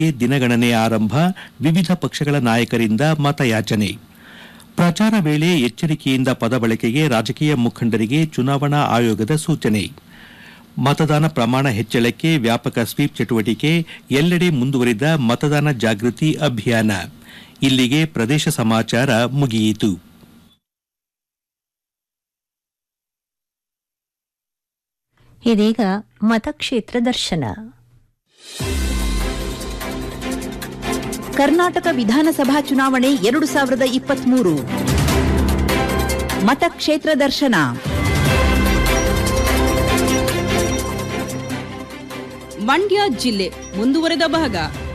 ದಿನಗಣನೆ ಆರಂಭ ವಿವಿಧ ಪಕ್ಷಗಳ ನಾಯಕರಿಂದ ಮತಯಾಚನೆ ಪ್ರಚಾರ ವೇಳೆ ಎಚ್ಚರಿಕೆಯಿಂದ ಪದ ಬಳಕೆಗೆ ರಾಜಕೀಯ ಮುಖಂಡರಿಗೆ ಚುನಾವಣಾ ಆಯೋಗದ ಸೂಚನೆ ಮತದಾನ ಪ್ರಮಾಣ ಹೆಚ್ಚಳಕ್ಕೆ ವ್ಯಾಪಕ ಸ್ವೀಪ್ ಚಟುವಟಿಕೆ ಎಲ್ಲೆಡೆ ಮುಂದುವರಿದ ಮತದಾನ ಜಾಗೃತಿ ಅಭಿಯಾನ ಇಲ್ಲಿಗೆ ಪ್ರದೇಶ ಸಮಾಚಾರ ಮುಗಿಯಿತು ಇದೀಗ ಮತಕ್ಷೇತ್ರ ದರ್ಶನ ಕರ್ನಾಟಕ ವಿಧಾನಸಭಾ ಚುನಾವಣೆ ಎರಡು ಸಾವಿರದ ಇಪ್ಪತ್ಮೂರು ಮತಕ್ಷೇತ್ರ ದರ್ಶನ ಮಂಡ್ಯ ಜಿಲ್ಲೆ ಮುಂದುವರೆದ ಭಾಗ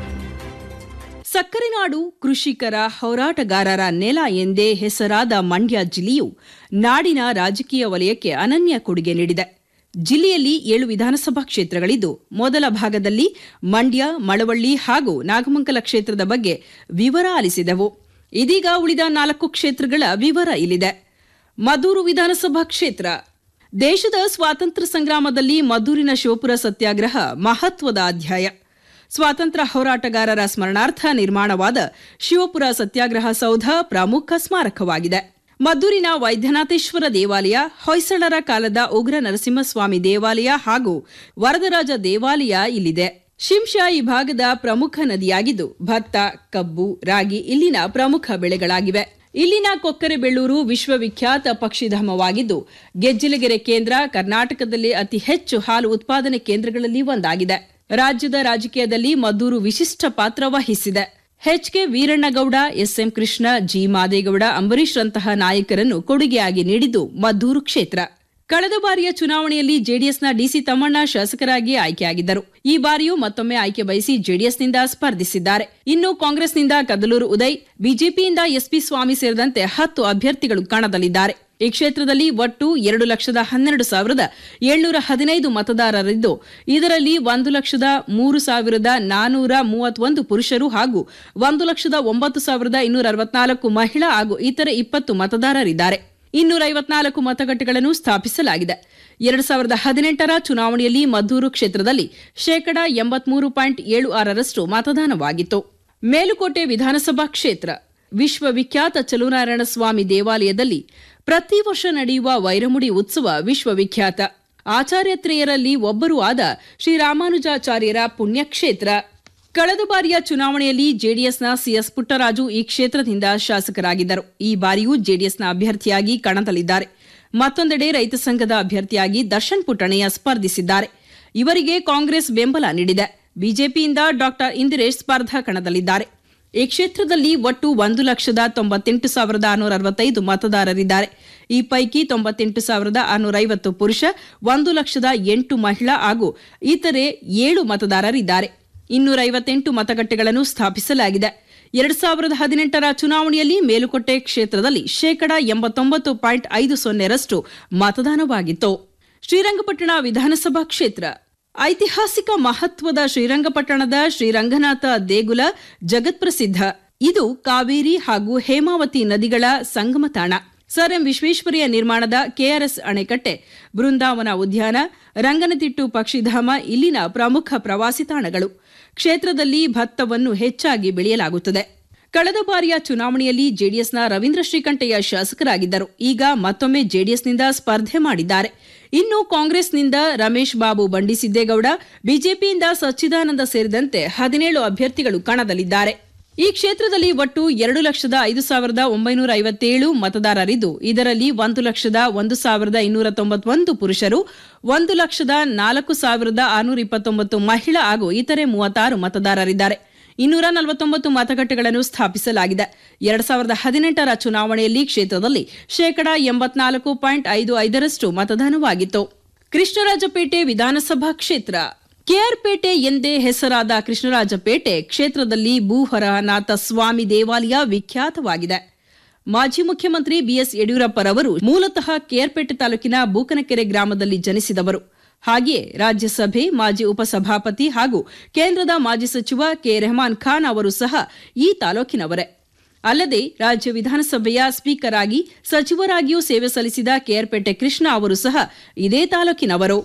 ಸಕ್ಕರೆ ನಾಡು ಕೃಷಿಕರ ಹೋರಾಟಗಾರರ ನೆಲ ಎಂದೇ ಹೆಸರಾದ ಮಂಡ್ಯ ಜಿಲ್ಲೆಯು ನಾಡಿನ ರಾಜಕೀಯ ವಲಯಕ್ಕೆ ಅನನ್ಯ ಕೊಡುಗೆ ನೀಡಿದೆ ಜಿಲ್ಲೆಯಲ್ಲಿ ಏಳು ವಿಧಾನಸಭಾ ಕ್ಷೇತ್ರಗಳಿದ್ದು ಮೊದಲ ಭಾಗದಲ್ಲಿ ಮಂಡ್ಯ ಮಳವಳ್ಳಿ ಹಾಗೂ ನಾಗಮಂಗಲ ಕ್ಷೇತ್ರದ ಬಗ್ಗೆ ವಿವರ ಆಲಿಸಿದೆವು ಇದೀಗ ಉಳಿದ ನಾಲ್ಕು ಕ್ಷೇತ್ರಗಳ ವಿವರ ಇಲ್ಲಿದೆ ಮದೂರು ವಿಧಾನಸಭಾ ಕ್ಷೇತ್ರ ದೇಶದ ಸ್ವಾತಂತ್ರ್ಯ ಸಂಗ್ರಾಮದಲ್ಲಿ ಮದ್ದೂರಿನ ಶಿವಪುರ ಸತ್ಯಾಗ್ರಹ ಮಹತ್ವದ ಅಧ್ಯಾಯ ಸ್ವಾತಂತ್ರ್ಯ ಹೋರಾಟಗಾರರ ಸ್ಮರಣಾರ್ಥ ನಿರ್ಮಾಣವಾದ ಶಿವಪುರ ಸತ್ಯಾಗ್ರಹ ಸೌಧ ಪ್ರಮುಖ ಸ್ಮಾರಕವಾಗಿದೆ ಮದ್ದೂರಿನ ವೈದ್ಯನಾಥೇಶ್ವರ ದೇವಾಲಯ ಹೊಯ್ಸಳರ ಕಾಲದ ಉಗ್ರ ನರಸಿಂಹಸ್ವಾಮಿ ದೇವಾಲಯ ಹಾಗೂ ವರದರಾಜ ದೇವಾಲಯ ಇಲ್ಲಿದೆ ಶಿಂಷಾ ಈ ಭಾಗದ ಪ್ರಮುಖ ನದಿಯಾಗಿದ್ದು ಭತ್ತ ಕಬ್ಬು ರಾಗಿ ಇಲ್ಲಿನ ಪ್ರಮುಖ ಬೆಳೆಗಳಾಗಿವೆ ಇಲ್ಲಿನ ಕೊಕ್ಕರೆಬೆಳ್ಳೂರು ವಿಶ್ವವಿಖ್ಯಾತ ಪಕ್ಷಿಧಾಮವಾಗಿದ್ದು ಗೆಜ್ಜಲಗೆರೆ ಕೇಂದ್ರ ಕರ್ನಾಟಕದಲ್ಲಿ ಅತಿ ಹೆಚ್ಚು ಹಾಲು ಉತ್ಪಾದನೆ ಕೇಂದ್ರಗಳಲ್ಲಿ ಒಂದಾಗಿದೆ ರಾಜ್ಯದ ರಾಜಕೀಯದಲ್ಲಿ ಮದ್ದೂರು ವಿಶಿಷ್ಟ ಪಾತ್ರ ವಹಿಸಿದೆ H K Veerannagowda S M Krishna G Madegowda ಅಂಬರೀಶ್ರಂತಹ ನಾಯಕರನ್ನು ಕೊಡುಗೆಯಾಗಿ ನೀಡಿದ್ದು ಮದ್ದೂರು ಕ್ಷೇತ್ರ ಕಳೆದ ಬಾರಿಯ ಚುನಾವಣೆಯಲ್ಲಿ ಜೆಡಿಎಸ್ನ ಡಿಸಿ ತಮ್ಮಣ್ಣ ಶಾಸಕರಾಗಿ ಆಯ್ಕೆಯಾಗಿದ್ದರು ಈ ಬಾರಿಯೂ ಮತ್ತೊಮ್ಮೆ ಆಯ್ಕೆ ಬಯಸಿ ಜೆಡಿಎಸ್ನಿಂದ ಸ್ಪರ್ಧಿಸಿದ್ದಾರೆ ಇನ್ನು ಕಾಂಗ್ರೆಸ್ನಿಂದ ಕದಲೂರು ಉದಯ್ ಬಿಜೆಪಿಯಿಂದ ಎಸ್ಪಿ ಸ್ವಾಮಿ ಸೇರಿದಂತೆ ಹತ್ತು ಅಭ್ಯರ್ಥಿಗಳು ಕಣದಲ್ಲಿದ್ದಾರೆ ಈ ಕ್ಷೇತ್ರದಲ್ಲಿ ಒಟ್ಟು ಎರಡು ಲಕ್ಷದ ಹನ್ನೆರಡು ಸಾವಿರದ ಏಳ್ನೂರ ಹದಿನೈದು ಮತದಾರರಿದ್ದು ಇದರಲ್ಲಿ ಒಂದು ಲಕ್ಷದ ಮೂರು ಸಾವಿರದ ನಾನೂರ ಮೂವತ್ತೊಂದು ಪುರುಷರು ಹಾಗೂ ಒಂದು ಲಕ್ಷದ ಒಂಬತ್ತು ಸಾವಿರದ ಇನ್ನೂರ ಅರವತ್ನಾಲ್ಕು ಮಹಿಳಾ ಹಾಗೂ ಇತರೆ ಇಪ್ಪತ್ತು ಮತದಾರರಿದ್ದಾರೆ ಇನ್ನೂರ ಐವತ್ನಾಲ್ಕು ಮತಗಟ್ಟೆಗಳನ್ನು ಸ್ಥಾಪಿಸಲಾಗಿದೆ ಎರಡು ಸಾವಿರದ ಹದಿನೆಂಟರ ಚುನಾವಣೆಯಲ್ಲಿ ಮದ್ದೂರು ಕ್ಷೇತ್ರದಲ್ಲಿ ಶೇಕಡಾ ಎಂಬತ್ಮೂರು ಪಾಯಿಂಟ್ ಏಳು ಆರರಷ್ಟು ಮತದಾನವಾಗಿತ್ತು ಮೇಲುಕೋಟೆ ವಿಧಾನಸಭಾ ಕ್ಷೇತ್ರ ವಿಶ್ವವಿಖ್ಯಾತ ಚಲುನಾರಾಯಣ ಸ್ವಾಮಿ ದೇವಾಲಯದಲ್ಲಿ ಪ್ರತಿ ವರ್ಷ ನಡೆಯುವ ವೈರಮುಡಿ ಉತ್ಸವ ವಿಶ್ವವಿಖ್ಯಾತ ಆಚಾರ್ಯತ್ರೆಯರಲ್ಲಿ ಒಬ್ಬರೂ ಆದ ಶ್ರೀರಾಮಾನುಜಾಚಾರ್ಯರ ಪುಣ್ಯಕ್ಷೇತ್ರ ಕಳೆದ ಬಾರಿಯ ಚುನಾವಣೆಯಲ್ಲಿ ಜೆಡಿಎಸ್ನ ಸಿಎಸ್ ಪುಟ್ಟರಾಜು ಈ ಕ್ಷೇತ್ರದಿಂದ ಶಾಸಕರಾಗಿದ್ದರು ಈ ಬಾರಿಯೂ ಜೆಡಿಎಸ್ನ ಅಭ್ಯರ್ಥಿಯಾಗಿ ಕಣದಲ್ಲಿದ್ದಾರೆ ಮತ್ತೊಂದೆಡೆ ರೈತ ಸಂಘದ ಅಭ್ಯರ್ಥಿಯಾಗಿ ದರ್ಶನ್ ಪುಟ್ಟಣಯ್ಯ ಸ್ಪರ್ಧಿಸಿದ್ದಾರೆ ಇವರಿಗೆ ಕಾಂಗ್ರೆಸ್ ಬೆಂಬಲ ನೀಡಿದೆ ಬಿಜೆಪಿಯಿಂದ ಡಾಕ್ಟರ್ ಇಂದಿರೇಶ್ ಸ್ಪರ್ಧಾ ಕಣದಲ್ಲಿದ್ದಾರೆ ಈ ಕ್ಷೇತ್ರದಲ್ಲಿ ಒಟ್ಟು ಒಂದು ಲಕ್ಷದ ತೊಂಬತ್ತೆಂಟು ಸಾವಿರದ ಆರುನೂರ ಅರವತ್ತೈದು ಮತದಾರರಿದ್ದಾರೆ ಈ ಪೈಕಿ ತೊಂಬತ್ತೆಂಟು ಸಾವಿರದ ಆರುನೂರ ಐವತ್ತು ಪುರುಷ ಒಂದು ಲಕ್ಷದ ಎಂಟು ಮಹಿಳಾ ಹಾಗೂ ಇತರೆ ಏಳು ಮತದಾರರಿದ್ದಾರೆ ಇನ್ನೂರ ಐವತ್ತೆಂಟು ಮತಗಟ್ಟೆಗಳನ್ನು ಸ್ಥಾಪಿಸಲಾಗಿದೆ ಎರಡ್ ಸಾವಿರದ ಹದಿನೆಂಟರ ಚುನಾವಣೆಯಲ್ಲಿ ಮೇಲುಕೋಟೆ ಕ್ಷೇತ್ರದಲ್ಲಿ ಶೇಕಡಾ ಎಂಬತ್ತೊಂಬತ್ತು ಪಾಯಿಂಟ್ ಐದು ಸೊನ್ನೆರಷ್ಟು ಮತದಾನವಾಗಿತ್ತು ಶ್ರೀರಂಗಪಟ್ಟಣ ವಿಧಾನಸಭಾ ಕ್ಷೇತ್ರ ಐತಿಹಾಸಿಕ ಮಹತ್ವದ ಶ್ರೀರಂಗಪಟ್ಟಣದ ಶ್ರೀರಂಗನಾಥ ದೇಗುಲ ಜಗತ್ಪ್ರಸಿದ್ಧ ಇದು ಕಾವೇರಿ ಹಾಗೂ ಹೇಮಾವತಿ ನದಿಗಳ ಸಂಗಮ ತಾಣ ಸರ್ ಎಂ ವಿಶ್ವೇಶ್ವರಯ್ಯ ನಿರ್ಮಾಣದ ಕೆಆರ್ಎಸ್ ಅಣೆಕಟ್ಟೆ ಬೃಂದಾವನ ಉದ್ಯಾನ ರಂಗನತಿಟ್ಟು ಪಕ್ಷಿಧಾಮ ಇಲ್ಲಿನ ಪ್ರಮುಖ ಪ್ರವಾಸಿ ತಾಣಗಳು ಕ್ಷೇತ್ರದಲ್ಲಿ ಭತ್ತವನ್ನು ಹೆಚ್ಚಾಗಿ ಬೆಳೆಯಲಾಗುತ್ತದೆ ಕಳೆದ ಬಾರಿಯ ಚುನಾವಣೆಯಲ್ಲಿ ಜೆಡಿಎಸ್ನ ರವೀಂದ್ರ ಶ್ರೀಕಂಠಯ್ಯ ಶಾಸಕರಾಗಿದ್ದರು ಈಗ ಮತ್ತೊಮ್ಮೆ ಜೆಡಿಎಸ್ನಿಂದ ಸ್ಪರ್ಧೆ ಮಾಡಿದ್ದಾರೆ ಇನ್ನು ಕಾಂಗ್ರೆಸ್ನಿಂದ ರಮೇಶ್ ಬಾಬು ಬಂಡಿಸಿದ್ದೇಗೌಡ ಬಿಜೆಪಿಯಿಂದ ಸಚ್ಚಿದಾನಂದ ಸೇರಿದಂತೆ ಹದಿನೇಳು ಅಭ್ಯರ್ಥಿಗಳು ಕಣದಲ್ಲಿದ್ದಾರೆ ಈ ಕ್ಷೇತ್ರದಲ್ಲಿ ಒಟ್ಟು ಎರಡು ಲಕ್ಷದ ಐದು ಸಾವಿರದ ಒಂಬೈನೂರ ಐವತ್ತೇಳು ಮತದಾರರಿದ್ದು ಇದರಲ್ಲಿ ಒಂದು ಲಕ್ಷದ ಒಂದು ಸಾವಿರದ ಇನ್ನೂರ ತೊಂಬತ್ತೊಂದು ಪುರುಷರು ಒಂದು ಲಕ್ಷದ ನಾಲ್ಕು ಸಾವಿರದ ಆರುನೂರ ಇಪ್ಪತ್ತೊಂಬತ್ತು ಮಹಿಳಾ ಹಾಗೂ ಇತರೆ ಮೂವತ್ತಾರು ಮತದಾರರಿದ್ದಾರೆ ಇನ್ನೂರ ನಲವತ್ತೊಂಬತ್ತು ಮತಗಟ್ಟೆಗಳನ್ನು ಸ್ಥಾಪಿಸಲಾಗಿದೆ ಎರಡ್ ಸಾವಿರದ ಹದಿನೆಂಟರ ಚುನಾವಣೆಯಲ್ಲಿ ಕ್ಷೇತ್ರದಲ್ಲಿ ಶೇಕಡಾ ಎಂಬತ್ನಾಲ್ಕು ಪಾಯಿಂಟ್ ಐದು ಐದರಷ್ಟು ಮತದಾನವಾಗಿತ್ತು ಕೃಷ್ಣರಾಜಪೇಟೆ ವಿಧಾನಸಭಾ ಕ್ಷೇತ್ರ ಕೆಆರ್ಪೇಟೆ ಎಂದೇ ಹೆಸರಾದ ಕೃಷ್ಣರಾಜಪೇಟೆ ಕ್ಷೇತ್ರದಲ್ಲಿ ಭೂಹರನಾಥ ಸ್ವಾಮಿ ದೇವಾಲಯ ವಿಖ್ಯಾತವಾಗಿದೆ ಮಾಜಿ ಮುಖ್ಯಮಂತ್ರಿ ಬಿಎಸ್ ಯಡಿಯೂರಪ್ಪರವರು ಮೂಲತಃ ಕೆಆರ್ಪೇಟೆ ತಾಲೂಕಿನ ಬೂಕನಕೆರೆ ಗ್ರಾಮದಲ್ಲಿ ಜನಿಸಿದವರು ಹಾಗೆಯೇ ರಾಜ್ಯಸಭೆ ಮಾಜಿ ಉಪಸಭಾಪತಿ ಹಾಗೂ ಕೇಂದ್ರದ ಮಾಜಿ ಸಚಿವ ಕೆ ರೆಹಮಾನ್ ಖಾನ್ ಅವರು ಸಹ ಈ ತಾಲೂಕಿನವರೇ ಅಲ್ಲದೆ ರಾಜ್ಯ ವಿಧಾನಸಭೆಯ ಸ್ಪೀಕರ್ ಆಗಿ ಸಚಿವರಾಗಿಯೂ ಸೇವೆ ಸಲ್ಲಿಸಿದ ಕೆಆರ್ಪೇಟೆ ಕೃಷ್ಣ ಅವರು ಸಹ ಇದೇ ತಾಲೂಕಿನವರು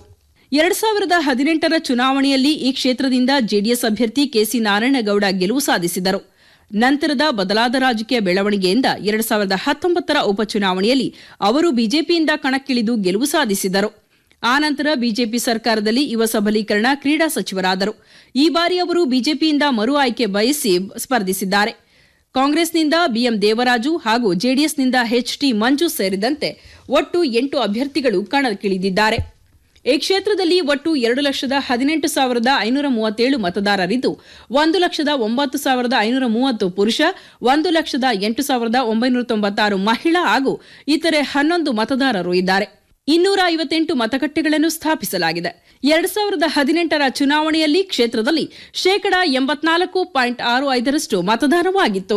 ಎರಡ್ ಸಾವಿರದ ಹದಿನೆಂಟರ ಚುನಾವಣೆಯಲ್ಲಿ ಈ ಕ್ಷೇತ್ರದಿಂದ ಜೆಡಿಎಸ್ ಅಭ್ಯರ್ಥಿ ಕೆಸಿ ನಾರಾಯಣಗೌಡ ಗೆಲುವು ಸಾಧಿಸಿದರು ನಂತರದ ಬದಲಾದ ರಾಜಕೀಯ ಬೆಳವಣಿಗೆಯಿಂದ ಎರಡ್ ಸಾವಿರದ ಹತ್ತೊಂಬತ್ತರ ಉಪಚುನಾವಣೆಯಲ್ಲಿ ಅವರು ಬಿಜೆಪಿಯಿಂದ ಕಣಕ್ಕಿಳಿದು ಗೆಲುವು ಸಾಧಿಸಿದರು ಆನಂತರ ಬಿಜೆಪಿ ಸರ್ಕಾರದಲ್ಲಿ ಯುವ ಸಬಲೀಕರಣ ಕ್ರೀಡಾ ಸಚಿವರಾದರು ಈ ಬಾರಿ ಅವರು ಬಿಜೆಪಿಯಿಂದ ಮರು ಆಯ್ಕೆ ಬಯಸಿ ಸ್ಪರ್ಧಿಸಿದ್ದಾರೆ ಕಾಂಗ್ರೆಸ್ನಿಂದ ಬಿಎಂ ದೇವರಾಜು ಹಾಗೂ ಜೆಡಿಎಸ್ನಿಂದ ಎಚ್ಟಿ ಮಂಜು ಸೇರಿದಂತೆ ಒಟ್ಟು ಎಂಟು ಅಭ್ಯರ್ಥಿಗಳು ಕಣಕ್ಕಿಳಿದಿದ್ದಾರೆ ಈ ಕ್ಷೇತ್ರದಲ್ಲಿ ಒಟ್ಟು ಎರಡು ಲಕ್ಷದ ಹದಿನೆಂಟು ಸಾವಿರದ ಐನೂರ ಮೂವತ್ತೇಳು ಮತದಾರರಿದ್ದು ಒಂದು ಲಕ್ಷದ ಒಂಬತ್ತು ಸಾವಿರದ ಐನೂರ ಮೂವತ್ತು ಪುರುಷ ಒಂದು ಲಕ್ಷದ ಎಂಟು ಸಾವಿರದ ಒಂಬೈನೂರ ತೊಂಬತ್ತಾರು ಮಹಿಳಾ ಹಾಗೂ ಇತರೆ ಹನ್ನೊಂದು ಮತದಾರರು ಇದ್ದಾರೆ ಇನ್ನೂರ ಐವತ್ತೆಂಟು ಮತಗಟ್ಟೆಗಳನ್ನು ಸ್ಥಾಪಿಸಲಾಗಿದೆ ಎರಡ್ ಸಾವಿರದ ಹದಿನೆಂಟರ ಚುನಾವಣೆಯಲ್ಲಿ ಕ್ಷೇತ್ರದಲ್ಲಿ ಶೇಕಡಾ ಎಂಬತ್ನಾಲ್ಕು ಪಾಯಿಂಟ್ ಆರು ಐದರಷ್ಟು ಮತದಾನವಾಗಿತ್ತು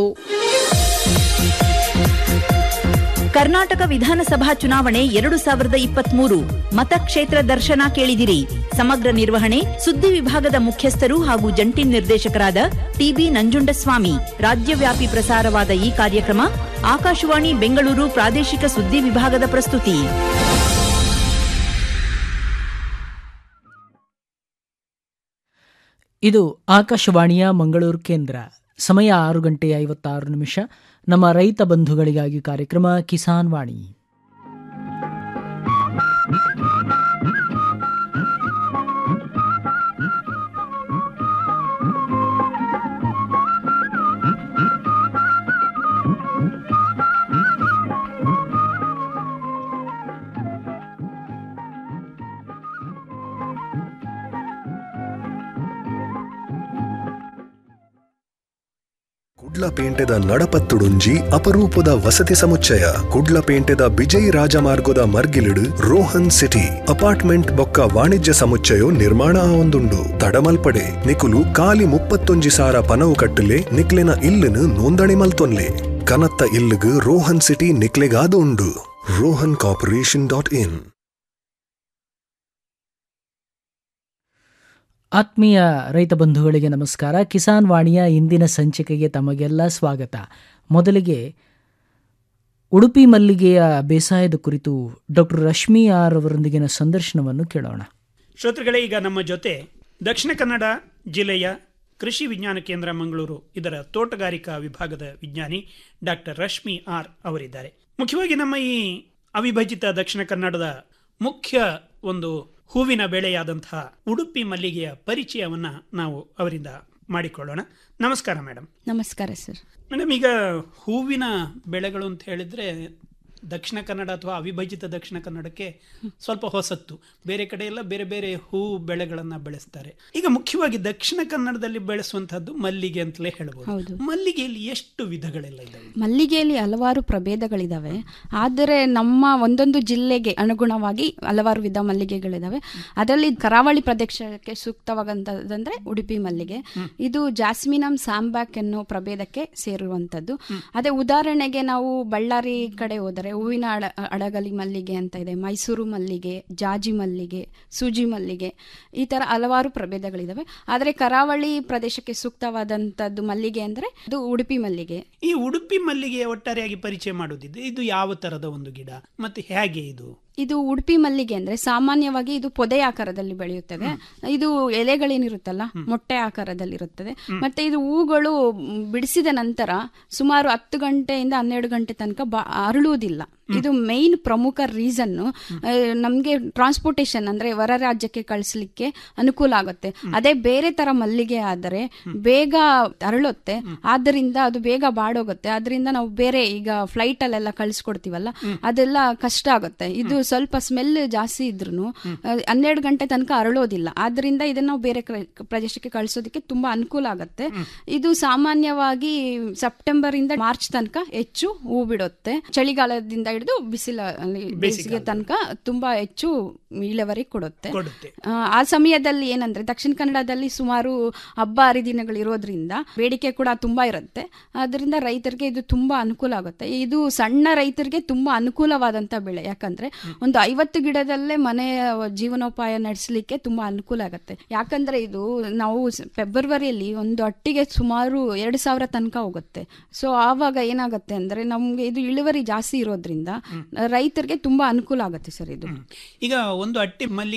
ಕರ್ನಾಟಕ ವಿಧಾನಸಭಾ ಚುನಾವಣೆ ಎರಡು ಸಾವಿರದ ಇಪ್ಪತ್ಮೂರು ಮತಕ್ಷೇತ್ರ ದರ್ಶನ ಕೇಳಿದಿರಿ ಸಮಗ್ರ ನಿರ್ವಹಣೆ ಸುದ್ದಿ ವಿಭಾಗದ ಮುಖ್ಯಸ್ಥರು ಹಾಗೂ ಜಂಟಿ ನಿರ್ದೇಶಕರಾದ ಟಿಬಿ ನಂಜುಂಡಸ್ವಾಮಿ ರಾಜ್ಯವ್ಯಾಪಿ ಪ್ರಸಾರವಾದ ಈ ಕಾರ್ಯಕ್ರಮ ಆಕಾಶವಾಣಿ ಬೆಂಗಳೂರು ಪ್ರಾದೇಶಿಕ ಸುದ್ದಿ ವಿಭಾಗದ ಪ್ರಸ್ತುತಿ ಇದು ಆಕಾಶವಾಣಿಯ ಮಂಗಳೂರು ಕೇಂದ್ರ ಸಮಯ ಆರು ಗಂಟೆ ಐವತ್ತಾರು ನಿಮಿಷ ನಮ್ಮ ರೈತ ಬಂಧುಗಳಿಗಾಗಿ ಕಾರ್ಯಕ್ರಮ ಕಿಸಾನ್ ವಾಣಿ ಕುಡ್ಲಪೇಂಟೆದ ನಡಪತ್ತುಡುಂಜಿ ಅಪರೂಪದ ವಸತಿ ಸಮುಚ್ಚಯ ಕುಡ್ಲಪೇಂಟೆದ ಬಿಜೈ ರಾಜಮಾರ್ಗದ ಮರ್ಗಿಲಿಡು ರೋಹನ್ ಸಿಟಿ ಅಪಾರ್ಟ್ಮೆಂಟ್ ಬೊಕ್ಕ ವಾಣಿಜ್ಯ ಸಮುಚ್ಚಯ ನಿರ್ಮಾಣ ಆವೊಂದುಂಡು ತಡಮಲ್ಪಡೆ ನಿಕುಲು ಕಾಲಿ ಮುಪ್ಪತ್ತೊಂಜಿ ಸಾರ ಪನವು ಕಟ್ಟಲೆ ನಿಕ್ಲೆನ ಇಲ್ಲುನು ನೋಂದಣಿ ಮಲ್ತೊನ್ಲೆ ಕನತ್ತ ಇಲ್ಲುಗು ರೋಹನ್ ಸಿಟಿ ನಿಕ್ಲೆಗಾದ ಉಂಡು ರೋಹನ್ ಕಾರ್ಪೊರೇಷನ್ ಡಾಟ್ ಇನ್ ಆತ್ಮೀಯ ರೈತ ಬಂಧುಗಳಿಗೆ ನಮಸ್ಕಾರ ಕಿಸಾನ್ ವಾಣಿಯ ಇಂದಿನ ಸಂಚಿಕೆಗೆ ತಮಗೆಲ್ಲ ಸ್ವಾಗತ ಮೊದಲಿಗೆ ಉಡುಪಿ ಮಲ್ಲಿಗೆಯ ಬೇಸಾಯದ ಕುರಿತು ಡಾಕ್ಟರ್ ರಶ್ಮಿ ಆರ್ ಅವರೊಂದಿಗಿನ ಸಂದರ್ಶನವನ್ನು ಕೇಳೋಣ ಶ್ರೋತೃಗಳೇ ಈಗ ನಮ್ಮ ಜೊತೆ ದಕ್ಷಿಣ ಕನ್ನಡ ಜಿಲ್ಲೆಯ ಕೃಷಿ ವಿಜ್ಞಾನ ಕೇಂದ್ರ ಮಂಗಳೂರು ಇದರ ತೋಟಗಾರಿಕಾ ವಿಭಾಗದ ವಿಜ್ಞಾನಿ ಡಾಕ್ಟರ್ ರಶ್ಮಿ ಆರ್ ಅವರಿದ್ದಾರೆ ಮುಖ್ಯವಾಗಿ ನಮ್ಮ ಈ ಅವಿಭಜಿತ ದಕ್ಷಿಣ ಕನ್ನಡದ ಮುಖ್ಯ ಒಂದು ಹೂವಿನ ಬೆಳೆಯಾದಂತಹ ಉಡುಪಿ ಮಲ್ಲಿಗೆಯ ಪರಿಚಯವನ್ನ ನಾವು ಅವರಿಂದ ಮಾಡಿಕೊಳ್ಳೋಣ ನಮಸ್ಕಾರ ಮೇಡಮ್ ನಮಸ್ಕಾರ ಸರ್ ಮೇಡಮ್ ಈಗ ಹೂವಿನ ಬೆಳೆಗಳು ಅಂತ ಹೇಳಿದ್ರೆ ದಕ್ಷಿಣ ಕನ್ನಡ ಅಥವಾ ಅವಿಭಜಿತ ದಕ್ಷಿಣ ಕನ್ನಡಕ್ಕೆ ಸ್ವಲ್ಪ ಹೊಸತ್ತು ಬೇರೆ ಕಡೆ ಎಲ್ಲ ಬೇರೆ ಬೇರೆ ಹೂ ಬೆಳೆಗಳನ್ನ ಬೆಳೆಸ್ತಾರೆ ಈಗ ಮುಖ್ಯವಾಗಿ ದಕ್ಷಿಣ ಕನ್ನಡದಲ್ಲಿ ಬೆಳೆಸುವಂತಹದ್ದು ಮಲ್ಲಿಗೆ ಅಂತಲೇ ಹೇಳ್ಬೋದು ಮಲ್ಲಿಗೆಯಲ್ಲಿ ಎಷ್ಟು ವಿಧಗಳೆಲ್ಲ ಇದ್ದಾವೆ ಮಲ್ಲಿಗೆಯಲ್ಲಿ ಹಲವಾರು ಪ್ರಭೇದಗಳಿದಾವೆ ಆದರೆ ನಮ್ಮ ಒಂದೊಂದು ಜಿಲ್ಲೆಗೆ ಅನುಗುಣವಾಗಿ ಹಲವಾರು ವಿಧ ಮಲ್ಲಿಗೆಗಳಿದಾವೆ ಅದರಲ್ಲಿ ಕರಾವಳಿ ಪ್ರದೇಶಕ್ಕೆ ಸೂಕ್ತವಾದಂತದಂದ್ರೆ ಉಡುಪಿ ಮಲ್ಲಿಗೆ ಇದು ಜಾಸ್ಮಿನಮ್ ಸ್ಯಾಂಬ್ಯಾಕ್ ಎನ್ನೋ ಪ್ರಭೇದಕ್ಕೆ ಸೇರುವಂತದ್ದು ಅದೇ ಉದಾಹರಣೆಗೆ ನಾವು ಬಳ್ಳಾರಿ ಕಡೆ ಹೋದರೆ ಹೂವಿನ ಅಡ ಅಡಗಲಿ ಮಲ್ಲಿಗೆ ಅಂತ ಇದೆ ಮೈಸೂರು ಮಲ್ಲಿಗೆ ಜಾಜಿ ಮಲ್ಲಿಗೆ ಸೂಜಿ ಮಲ್ಲಿಗೆ ಈ ತರ ಹಲವಾರು ಪ್ರಭೇದಗಳಿದಾವೆ ಆದರೆ ಕರಾವಳಿ ಪ್ರದೇಶಕ್ಕೆ ಸೂಕ್ತವಾದಂತದ್ದು ಮಲ್ಲಿಗೆ ಅಂದ್ರೆ ಅದು ಉಡುಪಿ ಮಲ್ಲಿಗೆ ಈ ಉಡುಪಿ ಮಲ್ಲಿಗೆಯ ಒಟ್ಟಾರೆಯಾಗಿ ಪರಿಚಯ ಮಾಡೋದಿದೆ ಇದು ಯಾವ ತರದ ಒಂದು ಗಿಡ ಮತ್ತೆ ಹೇಗೆ ಇದು ಇದು ಉಡುಪಿ ಮಲ್ಲಿಗೆ ಅಂದ್ರೆ ಸಾಮಾನ್ಯವಾಗಿ ಇದು ಪೊದೆ ಆಕಾರದಲ್ಲಿ ಬೆಳೆಯುತ್ತದೆ ಇದು ಎಲೆಗಳೇನಿರುತ್ತಲ್ಲ ಮೊಟ್ಟೆ ಆಕಾರದಲ್ಲಿ ಇರುತ್ತದೆ ಮತ್ತೆ ಇದು ಹೂಗಳು ಮ್, ಬಿಡಿಸಿದ ನಂತರ ಸುಮಾರು ಹತ್ತು ಗಂಟೆಯಿಂದ ಹನ್ನೆರಡು ಗಂಟೆ ತನಕ ಬ- ಅರಳುವುದಿಲ್ಲ ಇದು ಮೈನ್ ಪ್ರಮುಖ ರೀಸನ್ ನಮ್ಗೆ ಟ್ರಾನ್ಸ್ಪೋರ್ಟೇಶನ್ ಅಂದ್ರೆ ಹೊರ ರಾಜ್ಯಕ್ಕೆ ಕಳಿಸ್ಲಿಕ್ಕೆ ಅನುಕೂಲ ಆಗುತ್ತೆ ಅದೇ ಬೇರೆ ತರ ಮಲ್ಲಿಗೆ ಆದರೆ ಬೇಗ ಅರಳುತ್ತೆ ಆದ್ದರಿಂದ ಅದು ಬೇಗ ಬಾಡೋಗುತ್ತೆ ಅದರಿಂದ ನಾವು ಬೇರೆ ಈಗ ಫ್ಲೈಟ್ ಅಲ್ಲೆಲ್ಲ ಕಳಿಸ್ಕೊಡ್ತೀವಲ್ಲ ಅದೆಲ್ಲ ಕಷ್ಟ ಆಗುತ್ತೆ ಇದು ಸ್ವಲ್ಪ ಸ್ಮೆಲ್ ಜಾಸ್ತಿ ಇದ್ರು ಹನ್ನೆರಡು ಗಂಟೆ ತನಕ ಅರಳೋದಿಲ್ಲ ಆದ್ರಿಂದ ಇದನ್ನ ನಾವು ಬೇರೆ ಕ್ರ- ಪ್ರದೇಶಕ್ಕೆ ಕಳಿಸೋದಕ್ಕೆ ತುಂಬಾ ಅನುಕೂಲ ಆಗುತ್ತೆ ಇದು ಸಾಮಾನ್ಯವಾಗಿ ಸೆಪ್ಟೆಂಬರ್ ಇಂದ ಮಾರ್ಚ್ ತನಕ ಹೆಚ್ಚು ಹೂ ಬಿಡುತ್ತೆ ಚಳಿಗಾಲದಿಂದ ಹಿಡಿದು ಬಿಸಿಲ ಅಲ್ಲಿ ಬೇಸಿಗೆ ತನಕ ತುಂಬಾ ಹೆಚ್ಚು ಇಳುವರಿ ಕೊಡುತ್ತೆ ಕೊಡುತ್ತೆ ಆ, ಆ ಸಮಯದಲ್ಲಿ ಏನಂದ್ರೆ ದಕ್ಷಿಣ ಕನ್ನಡದಲ್ಲಿ ಸುಮಾರು ಹಬ್ಬ ಹರಿದಿನಗಳು ಇರೋದ್ರಿಂದ ಬೇಡಿಕೆ ಕೂಡ ತುಂಬಾ ಇರುತ್ತೆ ಅದರಿಂದ ರೈತರಿಗೆ ಇದು ತುಂಬಾ ಅನುಕೂಲ ಆಗುತ್ತೆ ಇದು ಸಣ್ಣ ರೈತರಿಗೆ ತುಂಬಾ ಅನುಕೂಲವಾದಂತ ಬೆಳೆ ಯಾಕಂದ್ರೆ ಒಂದು ಐವತ್ತು ಗಿಡದಲ್ಲೇ ಮನೆಯ ಜೀವನೋಪಾಯ ನಡೆಸಲಿಕ್ಕೆ ತುಂಬಾ ಅನುಕೂಲ ಆಗುತ್ತೆ ಯಾಕಂದ್ರೆ ಇದು ನಾವು ಸ- ಫೆಬ್ರವರಿಯಲ್ಲಿ ಒಂದು ಅಟ್ಟಿಗೆ ಸುಮಾರು ಎರಡು ಸಾವಿರ ತನಕ ಹೋಗುತ್ತೆ ಸೊ ಆವಾಗ ಏನಾಗುತ್ತೆ ಅಂದ್ರೆ ನಮ್ಗೆ ಇದು ಇಳುವರಿ ಜಾಸ್ತಿ ಇರೋದ್ರಿಂದ ರೈತರಿಗೆ ತುಂಬಾ ಅನುಕೂಲ ಆಗುತ್ತೆ ಸರ್ ಇದು ಈಗ ಒಂದು ಅಟ್ಟಿ ಮಲ್ಲಿಗೆ